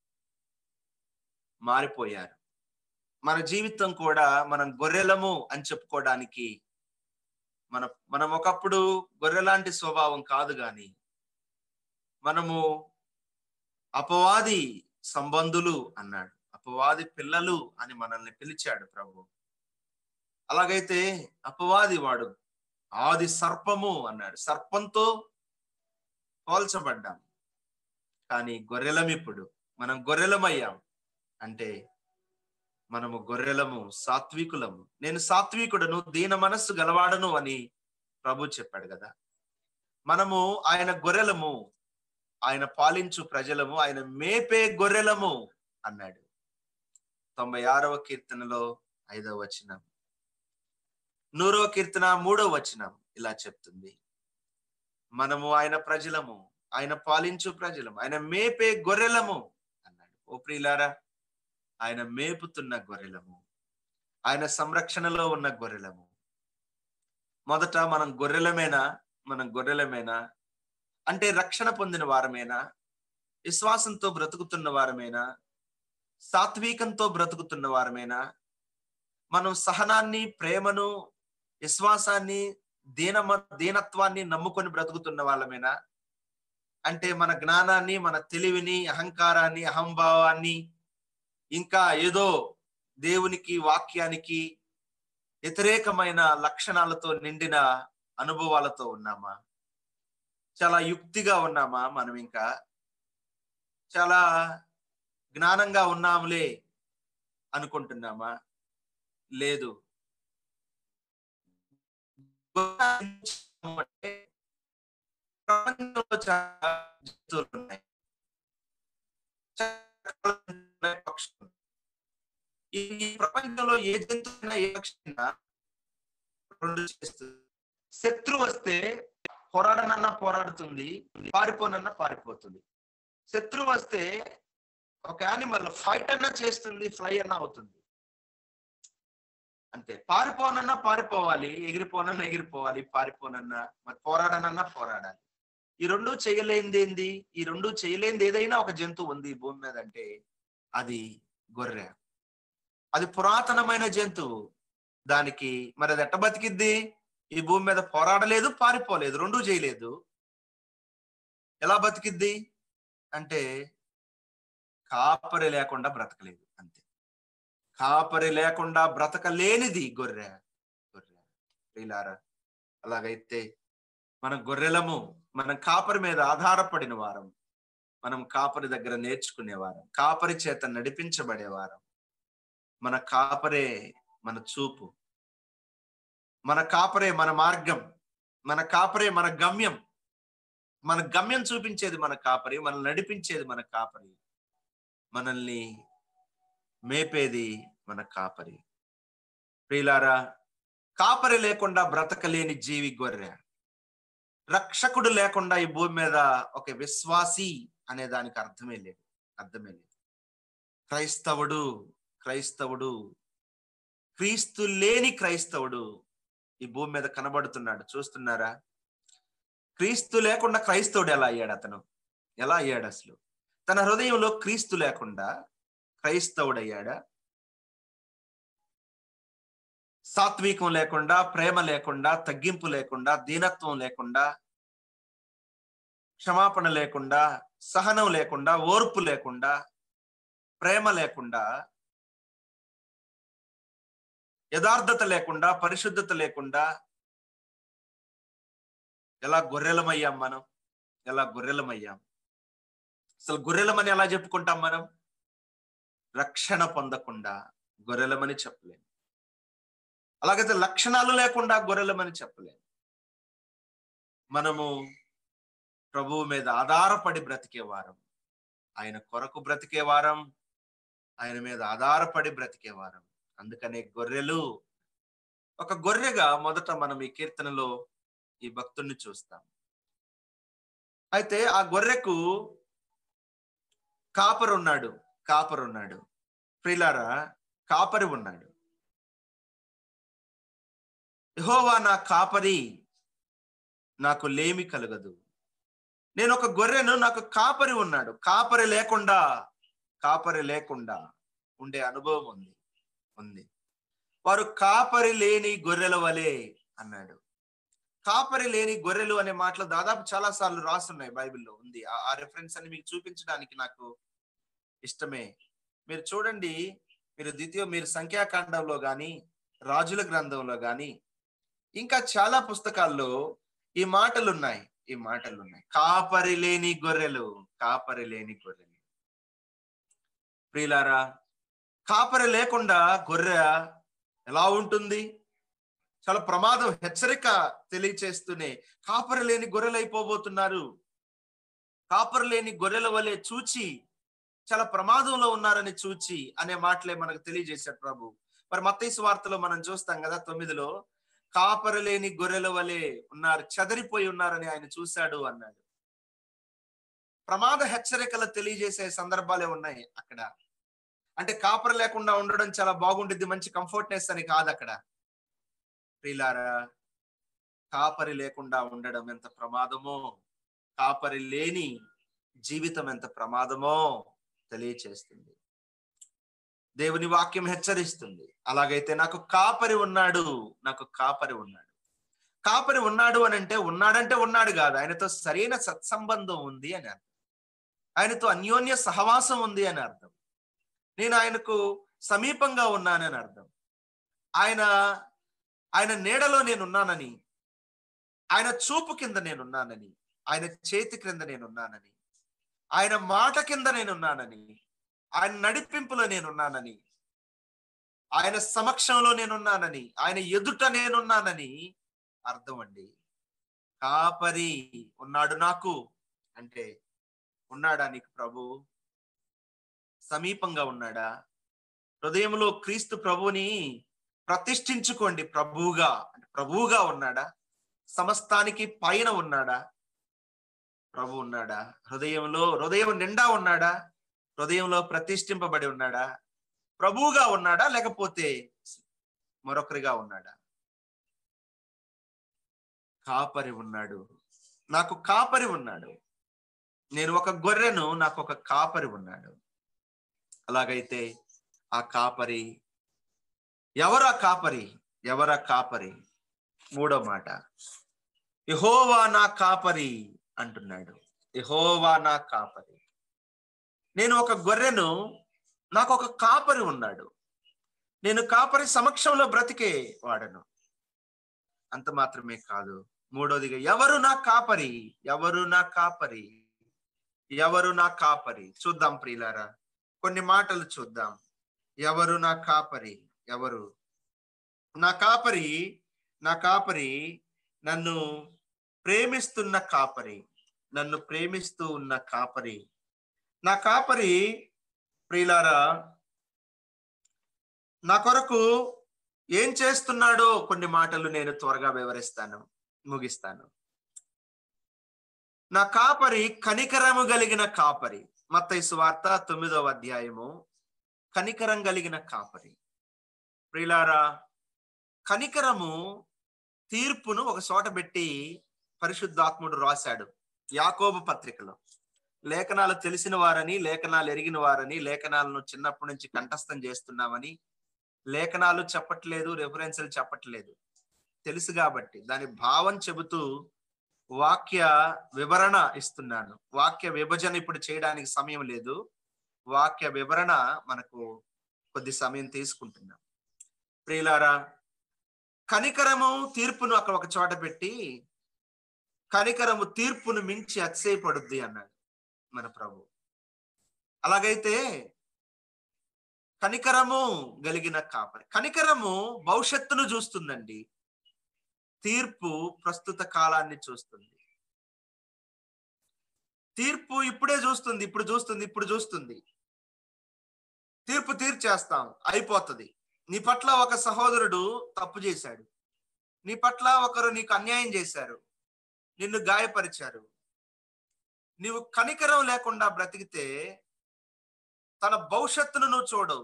మారిపోయారు మన జీవితం కూడా మనం గొర్రెలము అని చెప్పుకోవడానికి మన మనం ఒకప్పుడు గొర్రెలాంటి స్వభావం కాదు గాని మనము అపవాది సంబంధులు అన్నాడు అపవాది పిల్లలు అని మనల్ని పిలిచాడు ప్రభు అలాగైతే అపవాది వాడు ఆది సర్పము అన్నాడు సర్పంతో పోల్చబడ్డాం కానీ గొర్రెలం ఇప్పుడు మనం గొర్రెలమయ్యాం అంటే మనము గొర్రెలము సాత్వికులము నేను సాత్వికుడను దీన మనస్సు గలవాడను అని ప్రభు చెప్పాడు కదా మనము ఆయన గొర్రెలము ఆయన పాలించు ప్రజలము ఆయన మేపే గొర్రెలము అన్నాడు తొంభై ఆరవ కీర్తనలో ఐదవ వచనం నూరవ కీర్తన మూడవ వచనం ఇలా చెప్తుంది మనము ఆయన ప్రజలము ఆయన పాలించు ప్రజలము ఆయన మేపే గొర్రెలము అన్నాడు ఓ ప్రియులారా ఆయన మేపుతున్న గొర్రెలము ఆయన సంరక్షణలో ఉన్న గొర్రెలము మొదట మనం గొర్రెలమేనా మనం గొర్రెలమేనా అంటే రక్షణ పొందిన వారమేనా విశ్వాసంతో బ్రతుకుతున్న వారమేనా సాత్వికంతో బ్రతుకుతున్న వారమేనా మనం సహనాన్ని ప్రేమను విశ్వాసాన్ని దీన దీనత్వాన్ని నమ్ముకొని బ్రతుకుతున్న వాళ్ళమేనా అంటే మన జ్ఞానాన్ని మన తెలివిని అహంకారాన్ని అహంభావాన్ని ఇంకా ఏదో దేవునికి వాక్యానికి వ్యతిరేకమైన లక్షణాలతో నిండిన అనుభవాలతో ఉన్నామా చాలా యుక్తిగా ఉన్నామా మనం ఇంకా చాలా జ్ఞానంగా ఉన్నాములే అనుకుంటున్నామా లేదు ప్రపంచంలో చాలా జంతువులు ఉన్నాయి పక్షులు ఈ ప్రపంచంలో ఏ జంతువుైనా ఏ పక్షైనా రెండు చేస్తుంది శత్రు వస్తే పోరాడనన్నా పోరాడుతుంది పారిపోనన్నా పారిపోతుంది శత్రు వస్తే ఒక యానిమల్ ఫైట్ అన్నా చేస్తుంది ఫ్లై అన్నా అవుతుంది అంతే పారిపోనన్నా పారిపోవాలి ఎగిరిపోనన్నా ఎగిరిపోవాలి పారిపోనన్నా మరి పోరాడనన్నా పోరాడాలి ఈ రెండు చేయలేనిది ఏంది ఈ రెండు చేయలేనిది ఏదైనా ఒక జంతువు ఉంది ఈ భూమి మీద అంటే అది గొర్రె అది పురాతనమైన జంతువు దానికి మరి అది ఎట్ట బతికిద్ది ఈ భూమి మీద పోరాడలేదు పారిపోలేదు రెండూ చేయలేదు ఎలా బతికిద్ది అంటే కాపరి లేకుండా బ్రతకలేదు అంతే కాపరి లేకుండా బ్రతకలేనిది గొర్రె గొర్రె ప్రియులారా అలాగైతే మన గొర్రెలము మనం కాపరి మీద ఆధారపడిన వారం మనం కాపరి దగ్గర నేర్చుకునేవారం కాపరి చేత నడిపించబడేవారం మన కాపరే మన చూపు మన కాపరే మన మార్గం మన కాపరే మన గమ్యం మన గమ్యం చూపించేది మన కాపరి మనల్ని నడిపించేది మన కాపరి మనల్ని మేపేది మన కాపరి ప్రియులారా కాపరి లేకుండా బ్రతకలేని జీవి గొర్రె రక్షకుడు లేకుండా ఈ భూమి మీద ఒక విశ్వాసి అనే దానికి అర్థమే లేదు అర్థమే లేదు క్రైస్తవుడు క్రైస్తవుడు క్రీస్తు లేని క్రైస్తవుడు ఈ భూమి మీద కనబడుతున్నాడు చూస్తున్నారా క్రీస్తు లేకుండా క్రైస్తవుడు ఎలా అయ్యాడు అతను ఎలా అయ్యాడు అసలు తన హృదయంలో క్రీస్తు లేకుండా క్రైస్తవుడు అయ్యాడా సాత్వికం లేకుండా ప్రేమ లేకుండా తగ్గింపు లేకుండా దీనత్వం లేకుండా క్షమాపణ లేకుండా సహనం లేకుండా ఓర్పు లేకుండా ప్రేమ లేకుండా యథార్థత లేకుండా పరిశుద్ధత లేకుండా ఎలా గొర్రెలమయ్యాం మనం ఎలా గొర్రెలమయ్యాం అసలు గొర్రెలమని ఎలా చెప్పుకుంటాం మనం రక్షణ పొందకుండా గొర్రెలమని చెప్పలేం అలాగైతే లక్షణాలు లేకుండా గొర్రెలమని చెప్పలేం మనము ప్రభువు మీద ఆధారపడి బ్రతికే వారం ఆయన కొరకు బ్రతికే వారం ఆయన మీద ఆధారపడి బ్రతికే వారం అందుకనే గొర్రెలు ఒక గొర్రెగా మొదట మనం ఈ కీర్తనలో ఈ భక్తుడిని చూస్తాం అయితే ఆ గొర్రెకు కాపరు ఉన్నాడు కాపరు ఉన్నాడు ప్రిలారా కాపరి ఉన్నాడు యెహోవా నా కాపరి నాకు లేమి కలగదు నేను ఒక గొర్రెను నాకు కాపరి ఉన్నాడు కాపరి లేకుండా కాపరి లేకుండా ఉండే అనుభవం ఉంది ఉంది వారు కాపరి లేని గొర్రెల వలె అన్నాడు కాపరి లేని గొర్రెలు అనే మాటలు దాదాపు చాలా సార్లు రాస్తున్నాయి బైబిల్లో ఉంది ఆ- ఆ రెఫరెన్స్ అని మీకు చూపించడానికి నాకు ఇష్టమే మీరు చూడండి మీరు ద్వితీయ మీరు సంఖ్యాకాండంలో గాని రాజుల గ్రంథంలో గాని ఇంకా చాలా పుస్తకాల్లో ఈ మాటలు ఉన్నాయి ఈ మాటలు ఉన్నాయి కాపరి లేని గొర్రెలు కాపరి లేని గొర్రెలు ప్రియులారా కాపరి లేకుండా గొర్రె ఎలా ఉంటుంది చాలా ప్రమాదం హెచ్చరిక తెలియచేస్తూనే కాపరి లేని గొర్రెలు అయిపోబోతున్నారు కాపరి లేని గొర్రెల వలె చూచి చాలా ప్రమాదంలో ఉన్నారని చూచి అనే మాటలే మనకు తెలియజేశాడు ప్రభు మరి మత్తయి వార్తలో మనం చూస్తాం కదా తొమ్మిదిలో కాపరి లేని గొర్రెల వలె ఉన్నారు చెదరిపోయి ఉన్నారని ఆయన చూశాడు అన్నాడు ప్రమాద హెచ్చరికలు తెలియజేసే సందర్భాలే ఉన్నాయి అక్కడ అంటే కాపరి లేకుండా ఉండడం చాలా బాగుండిద్ది మంచి కంఫర్ట్నెస్ అని కాదు అక్కడ ప్రిలారా కాపరి లేకుండా ఉండడం ఎంత ప్రమాదమో కాపరి లేని జీవితం ఎంత ప్రమాదమో తెలియచేస్తుంది దేవుని వాక్యం హెచ్చరిస్తుంది అలాగైతే నాకు కాపరి ఉన్నాడు నాకు కాపరి ఉన్నాడు కాపరి ఉన్నాడు అని అంటే ఉన్నాడంటే ఉన్నాడు కాదు ఆయనతో సరైన సత్సంబంధం ఉంది అని అర్థం ఆయనతో అన్యోన్య సహవాసం ఉంది అని అర్థం నేను ఆయనకు సమీపంగా ఉన్నానని అర్థం ఆయన ఆయన నీడలో నేనున్నానని ఆయన చూపు కింద నేనున్నానని ఆయన చేతి క్రింద నేనున్నానని ఆయన మాట కింద నేనున్నానని ఆయన నడిపింపులో నేనున్నానని ఆయన సమక్షంలో నేనున్నానని ఆయన ఎదుట నేనున్నానని అర్థం అండి కాపరి ఉన్నాడు నాకు అంటే ఉన్నాడా నీకు ప్రభు సమీపంగా ఉన్నాడా హృదయంలో క్రీస్తు ప్రభుని ప్రతిష్ఠించుకోండి ప్రభువుగా అంటే ప్రభువుగా ఉన్నాడా సమస్తానికి పైన ఉన్నాడా ప్రభు ఉన్నాడా హృదయంలో హృదయం నిండా ఉన్నాడా హృదయంలో ప్రతిష్ఠింపబడి ఉన్నాడా ప్రభువుగా ఉన్నాడా లేకపోతే మరొకరిగా ఉన్నాడా కాపరి ఉన్నాడు నాకు కాపరి ఉన్నాడు నేను ఒక గొర్రెను నాకు ఒక కాపరి ఉన్నాడు అలాగైతే ఆ కాపరి ఎవరా కాపరి ఎవరా కాపరి మూడో మాట యహోవా నా కాపరి అంటున్నాడు యహోవా నా కాపరి నేను ఒక గొర్రెను నాకు ఒక కాపరి ఉన్నాడు నేను కాపరి సమక్షంలో బ్రతికే వాడను అంత మాత్రమే కాదు మూడోదిగా ఎవరు నా కాపరి ఎవరు నా కాపరి ఎవరు నా కాపరి చూద్దాం ప్రియులారా కొన్ని మాటలు చూద్దాం ఎవరు నా కాపరి ఎవరు నా కాపరి నా కాపరి నన్ను ప్రేమిస్తున్న కాపరి నన్ను ప్రేమిస్తూ ఉన్న కాపరి నా కాపరి ప్రియులారా నా కొరకు ఏం చేస్తున్నాడో కొన్ని మాటలు నేను త్వరగా వివరిస్తాను ముగిస్తాను నా కాపరి కనికరము కలిగిన కాపరి మత్తయి సువార్త తొమ్మిదవ అధ్యాయము కనికరం కలిగిన కాపరి ప్రియులారా కనికరము తీర్పును ఒక చోట పెట్టి పరిశుద్ధాత్ముడు రాశాడు యాకోబు పత్రికలో లేఖనాలు తెలిసిన వారని లేఖనాలు ఎరిగిన వారని లేఖనాలను చిన్నప్పటి నుంచి కంఠస్థం చేస్తున్నామని లేఖనాలు చెప్పట్లేదు రెఫరెన్సులు చెప్పట్లేదు తెలుసు కాబట్టి దాని భావం చెబుతూ వాక్య వివరణ ఇస్తున్నాను వాక్య విభజన ఇప్పుడు చేయడానికి సమయం లేదు వాక్య వివరణ మనకు కొద్ది సమయం తీసుకుంటున్నాం ప్రియులారా కనికరము తీర్పును అక్కడ ఒక చోట పెట్టి కనికరము తీర్పును మించి అతిశయపడుద్ది అన్నాడు మన ప్రభు అలాగైతే కనికరము కలిగిన కాపరి కనికరము భవిష్యత్తును చూస్తుందండి తీర్పు ప్రస్తుత కాలాన్ని చూస్తుంది తీర్పు ఇప్పుడే చూస్తుంది ఇప్పుడు చూస్తుంది ఇప్పుడు చూస్తుంది తీర్పు తీర్చేస్తాం అయిపోతుంది నీ పట్ల ఒక సహోదరుడు తప్పు చేశాడు నీ పట్ల ఒకరు నీకు అన్యాయం చేశారు నిన్ను గాయపరిచారు నీవు కనికరం లేకుండా బ్రతికితే తన భవిష్యత్తును నువ్వు చూడవు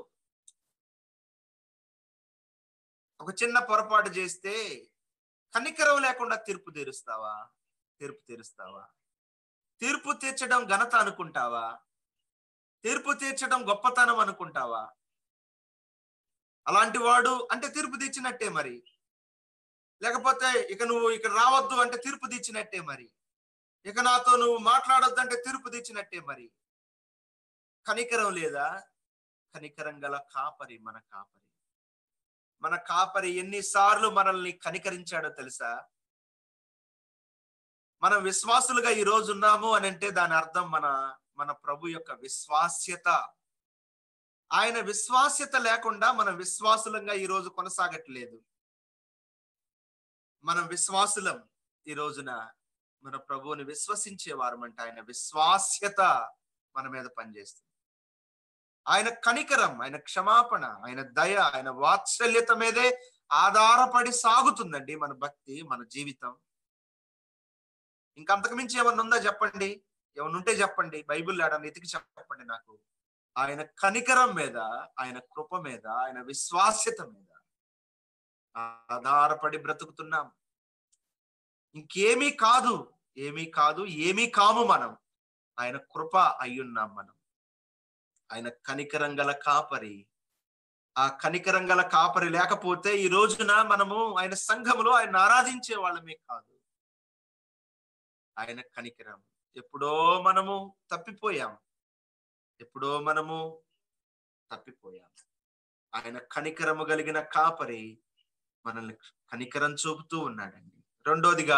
ఒక చిన్న పొరపాటు చేస్తే కనికరం లేకుండా తీర్పు తీరుస్తావా తీర్పు తీరుస్తావా తీర్పు తీర్చడం ఘనత అనుకుంటావా తీర్పు తీర్చడం గొప్పతనం అనుకుంటావా అలాంటి వాడు అంటే తీర్పు తీర్చినట్టే మరి లేకపోతే ఇక నువ్వు ఇక్కడ రావద్దు అంటే తీర్పు తీర్చినట్టే మరి ఇక నాతో నువ్వు మాట్లాడొద్దు అంటే తీర్పు తీర్చినట్టే మరి కనికరం లేదా కనికరం గల కాపరి మన కాపరి మన కాపరి ఎన్నిసార్లు మనల్ని కనికరించాడో తెలుసా మనం విశ్వాసులుగా ఈ రోజు ఉన్నాము అని అంటే దాని అర్థం మన మన ప్రభు యొక్క విశ్వాస్యత ఆయన విశ్వాస్యత లేకుండా మనం విశ్వాసులంగా ఈ రోజు కొనసాగట్లేదు మనం విశ్వాసులం ఈ రోజున మన ప్రభువుని విశ్వసించే వారమంటే ఆయన విశ్వాస్యత మన మీద పనిచేస్తుంది ఆయన కనికరం ఆయన క్షమాపణ ఆయన దయ ఆయన వాత్సల్యత మీదే ఆధారపడి సాగుతుందండి మన భక్తి మన జీవితం ఇంకంతకు మించి ఏమన్నా ఉందా చెప్పండి ఏమన్నా ఉంటే చెప్పండి బైబిల్ ఏడన్నా ఎతికి చెప్పండి నాకు ఆయన కనికరం మీద ఆయన కృప మీద ఆయన విశ్వాస్యత మీద ఆధారపడి బ్రతుకుతున్నాం ఇంకేమీ కాదు ఏమీ కాదు ఏమీ కాము మనం ఆయన కృప అయ్యున్నాం మనం ఆయన కనికరం గల కాపరి ఆ కనికరం గల కాపరి లేకపోతే ఈ రోజున మనము ఆయన సంఘములో ఆయన ఆరాధించే వాళ్ళమే కాదు ఆయన కనికరం ఎప్పుడో మనము తప్పిపోయాం ఎప్పుడో మనము తప్పిపోయాం ఆయన కనికరము కలిగిన కాపరి మనల్ని కనికరం చూపుతూ ఉన్నాడండి రెండోదిగా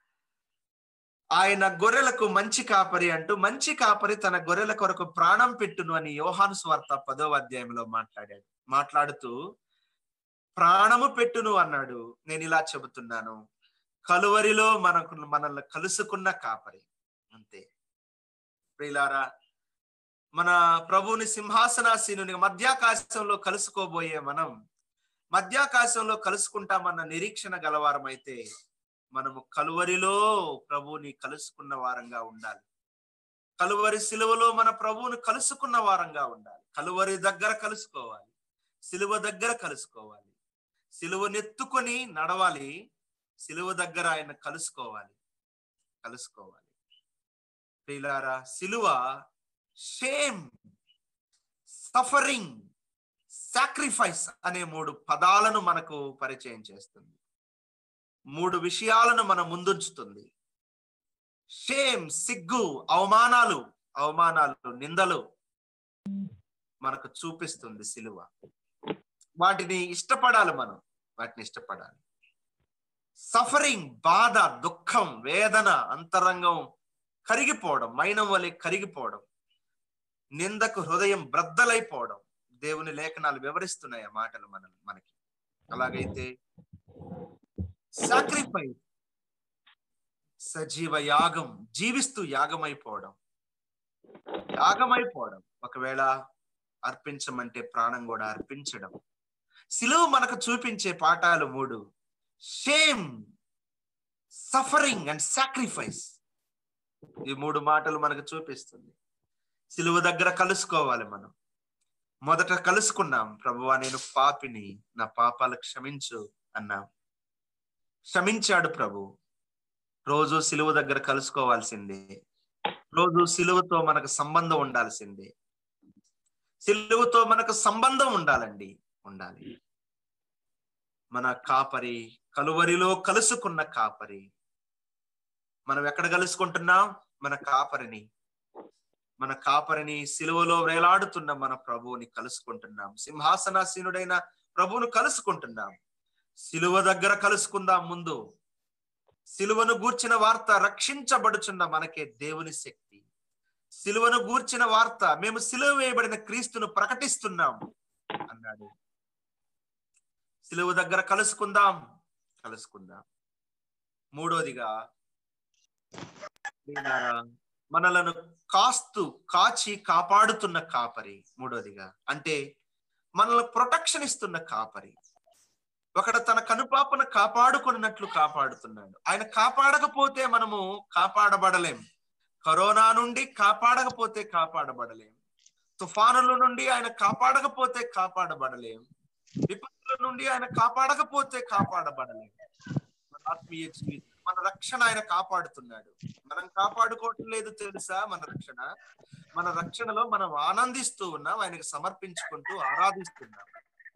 ఆయన గొర్రెలకు మంచి కాపరి అంటూ మంచి కాపరి తన గొర్రెల కొరకు ప్రాణం పెట్టును అని యోహాను స్వార్త పదో అధ్యాయంలో మాట్లాడాడు మాట్లాడుతూ ప్రాణము పెట్టును అన్నాడు నేను ఇలా చెబుతున్నాను కలువరిలో మనకు మనల్ని కలుసుకున్న కాపరి అంతే ప్రియులారా మన ప్రభువుని సింహాసనాసీనుని మధ్యాకాశంలో కలుసుకోబోయే మనం మధ్యాకాశంలో కలుసుకుంటామన్న నిరీక్షణ గలవారమైతే మనము కలువరిలో ప్రభువుని కలుసుకున్న వారంగా ఉండాలి కలువరి సిలువలో మన ప్రభువుని కలుసుకున్న వారంగా ఉండాలి కలువరి దగ్గర కలుసుకోవాలి సిలువ దగ్గర కలుసుకోవాలి సిలువనెత్తుకొని నడవాలి సిలువ దగ్గర ఆయన కలుసుకోవాలి కలుసుకోవాలి ప్రియులారా సిలువ షేమ్ సఫరింగ్ సాక్రిఫైస్ అనే మూడు పదాలను మనకు పరిచయం చేస్తుంది మూడు విషయాలను మన ముందుంచుతుంది షేమ్ సిగ్గు అవమానాలు అవమానాలు నిందలు మనకు చూపిస్తుంది సిలువ వాటిని ఇష్టపడాలి మనం వాటిని ఇష్టపడాలి సఫరింగ్ బాధ దుఃఖం వేదన అంతరంగం కరిగిపోవడం మైనం వలె కరిగిపోవడం నిందకు హృదయం బ్రద్దలైపోవడం దేవుని లేఖనాలు వివరిస్తున్నాయి ఆ మాటలు మన మనకి అలాగైతే సాక్రిఫైస్ సజీవ యాగం జీవిస్తూ యాగమైపోవడం యాగమైపోవడం ఒకవేళ అర్పించమంటే ప్రాణం కూడా అర్పించడం సిలువ మనకు చూపించే పాఠాలు మూడు షేమ్ సఫరింగ్ అండ్ సాక్రిఫైస్ ఈ మూడు మాటలు మనకు చూపిస్తుంది సిలువ దగ్గర కలుసుకోవాలి మనం మొదట కలుసుకున్నాం ప్రభువా నేను పాపిని నా పాపాలు క్షమించు అన్నాం క్షమించాడు ప్రభు రోజు సిలువ దగ్గర కలుసుకోవాల్సిందే రోజు సిలువతో మనకు సంబంధం ఉండాల్సిందే సిలువతో మనకు సంబంధం ఉండాలండి ఉండాలి మన కాపరి కలువరిలో కలుసుకున్న కాపరి మనం ఎక్కడ కలుసుకుంటున్నాం మన కాపరిని మన కాపరిని సిలువలో వేలాడుతున్న మన ప్రభువుని కలుసుకుంటున్నాం సింహాసనాసీనుడైన ప్రభువును కలుసుకుంటున్నాం సిలువ దగ్గర కలుసుకుందాం ముందు సిలువను గూర్చిన వార్త రక్షించబడుచున్న మనకే దేవుని శక్తి సిలువను గూర్చిన వార్త మేము సిలువ వేయబడిన క్రీస్తును ప్రకటిస్తున్నాం అన్నాడు సిలువ దగ్గర కలుసుకుందాం కలుసుకుందాం మూడోదిగా ప్రియులారా, మనలను కాస్తూ కాచి కాపాడుతున్న కాపరి మూడోదిగా అంటే మనల్ని ప్రొటెక్షన్ ఇస్తున్న కాపరి ఒకడు తన కనుపాపన కాపాడుకున్నట్లు కాపాడుతున్నాడు ఆయన కాపాడకపోతే మనము కాపాడబడలేం కరోనా నుండి కాపాడకపోతే కాపాడబడలేం తుఫానుల నుండి ఆయన కాపాడకపోతే కాపాడబడలేం విపత్తుల నుండి ఆయన కాపాడకపోతే కాపాడబడలేం మన ఆత్మీయ జీవితం మన రక్షణ ఆయన కాపాడుతున్నాడు మనం కాపాడుకోవటం లేదు తెలుసా మన రక్షణ మన రక్షణలో మనం ఆనందిస్తూ ఉన్నాం ఆయనకు సమర్పించుకుంటూ ఆరాధిస్తున్నాం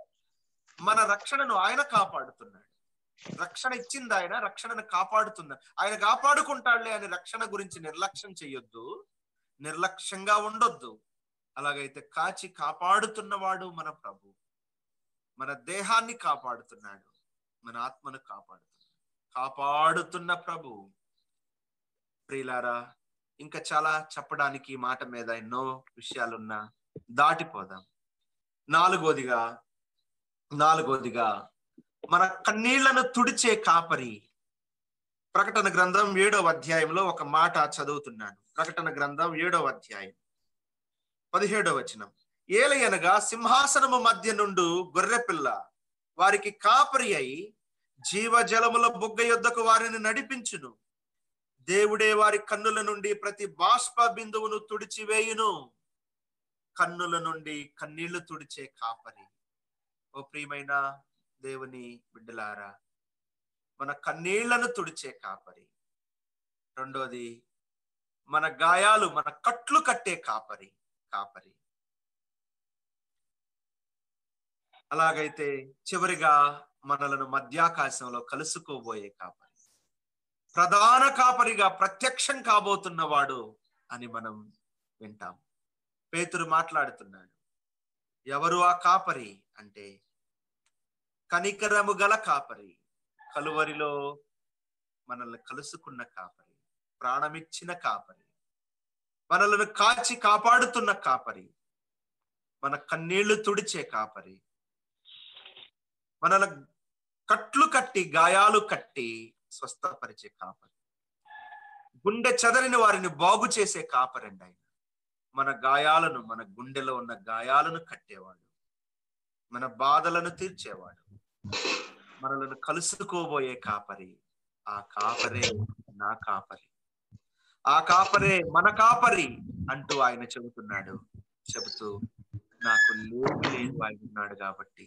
మన రక్షణను ఆయన కాపాడుతున్నాడు రక్షణ ఇచ్చింది ఆయన రక్షణను కాపాడుతున్నాడు ఆయన కాపాడుకుంటాడులే అని రక్షణ గురించి నిర్లక్ష్యం చెయ్యొద్దు నిర్లక్ష్యంగా ఉండొద్దు అలాగైతే కాచి కాపాడుతున్నవాడు మన ప్రభు మన దేహాన్ని కాపాడుతున్నాడు మన ఆత్మను కాపాడుతున్నాడు కాపాడుతున్న ప్రభు ప్రియులారా ఇంకా చాలా చెప్పడానికి ఈ మాట మీద ఎన్నో విషయాలున్నా దాటిపోదాం నాలుగోదిగా నాలుగోదిగా మన కన్నీళ్లను తుడిచే కాపరి ప్రకటన గ్రంథం ఏడవ అధ్యాయంలో ఒక మాట చదువుతున్నాను ప్రకటన గ్రంథం ఏడవ అధ్యాయం పదిహేడవ వచనం ఏలయనగా సింహాసనము మధ్య నుండు గొర్రెపిల్ల వారికి కాపరి అయి జీవజలముల బుగ్గ యొద్దకు వారిని నడిపించును దేవుడే వారి కన్నుల నుండి ప్రతి బాష్ప బిందువును తుడిచివేయును కన్నుల నుండి కన్నీళ్లు తుడిచే కాపరి ఓ ప్రియమైన దేవుని బిడ్డలారా మన కన్నీళ్లను తుడిచే కాపరి రెండోది మన గాయాలు మన కట్లు కట్టే కాపరి కాపరి అలాగైతే చివరిగా మనలను మధ్యాకాశంలో కలుసుకోబోయే కాపరి ప్రధాన కాపరిగా ప్రత్యక్షం కాబోతున్నవాడు అని మనం వింటాం పేతురు మాట్లాడుతున్నాడు ఎవరు ఆ కాపరి అంటే కనికరము గల కాపరి కలువరిలో మనల్ని కలుసుకున్న కాపరి ప్రాణమిచ్చిన కాపరి మనలను కాచి కాపాడుతున్న కాపరి మన కన్నీళ్లు తుడిచే కాపరి మనల కట్లు కట్టి గాయాలు కట్టి స్వస్థపరిచే కాపరి గుండె చెదరిన వారిని బాగు చేసే కాపరండి ఆయన మన గాయాలను మన గుండెలో ఉన్న గాయాలను కట్టేవాడు మన బాధలను తీర్చేవాడు మనలను కలుసుకోబోయే కాపరి ఆ కాపరే నా కాపరి ఆ కాపరే మన కాపరి అంటూ ఆయన చెబుతున్నాడు చెబుతూ నాకు లేమి లేదు ఆయన ఉన్నాడు కాబట్టి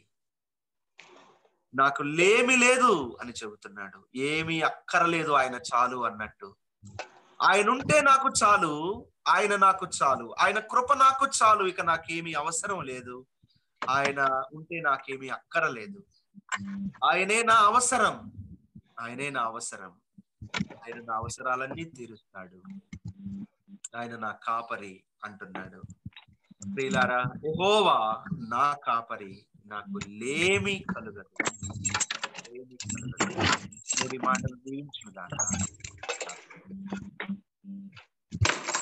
నాకు లేమి లేదు అని చెబుతున్నాడు ఏమీ అక్కరలేదు ఆయన చాలు అన్నట్టు ఆయన ఉంటే నాకు చాలు ఆయన నాకు చాలు ఆయన కృప నాకు చాలు ఇక నాకేమీ అవసరం లేదు ఆయన ఉంటే నాకేమీ అక్కరలేదు ఆయనే నా అవసరం ఆయనే నా అవసరం ఆయన నా అవసరాలన్నీ తీరుస్తాడు ఆయన నా కాపరి అంటున్నాడు ప్రియులారా యెహోవా నా కాపరి నాకు లేమి కలుగదు లేమి కలుగదు మీరు ఈ మాటలు దీవించుదాకా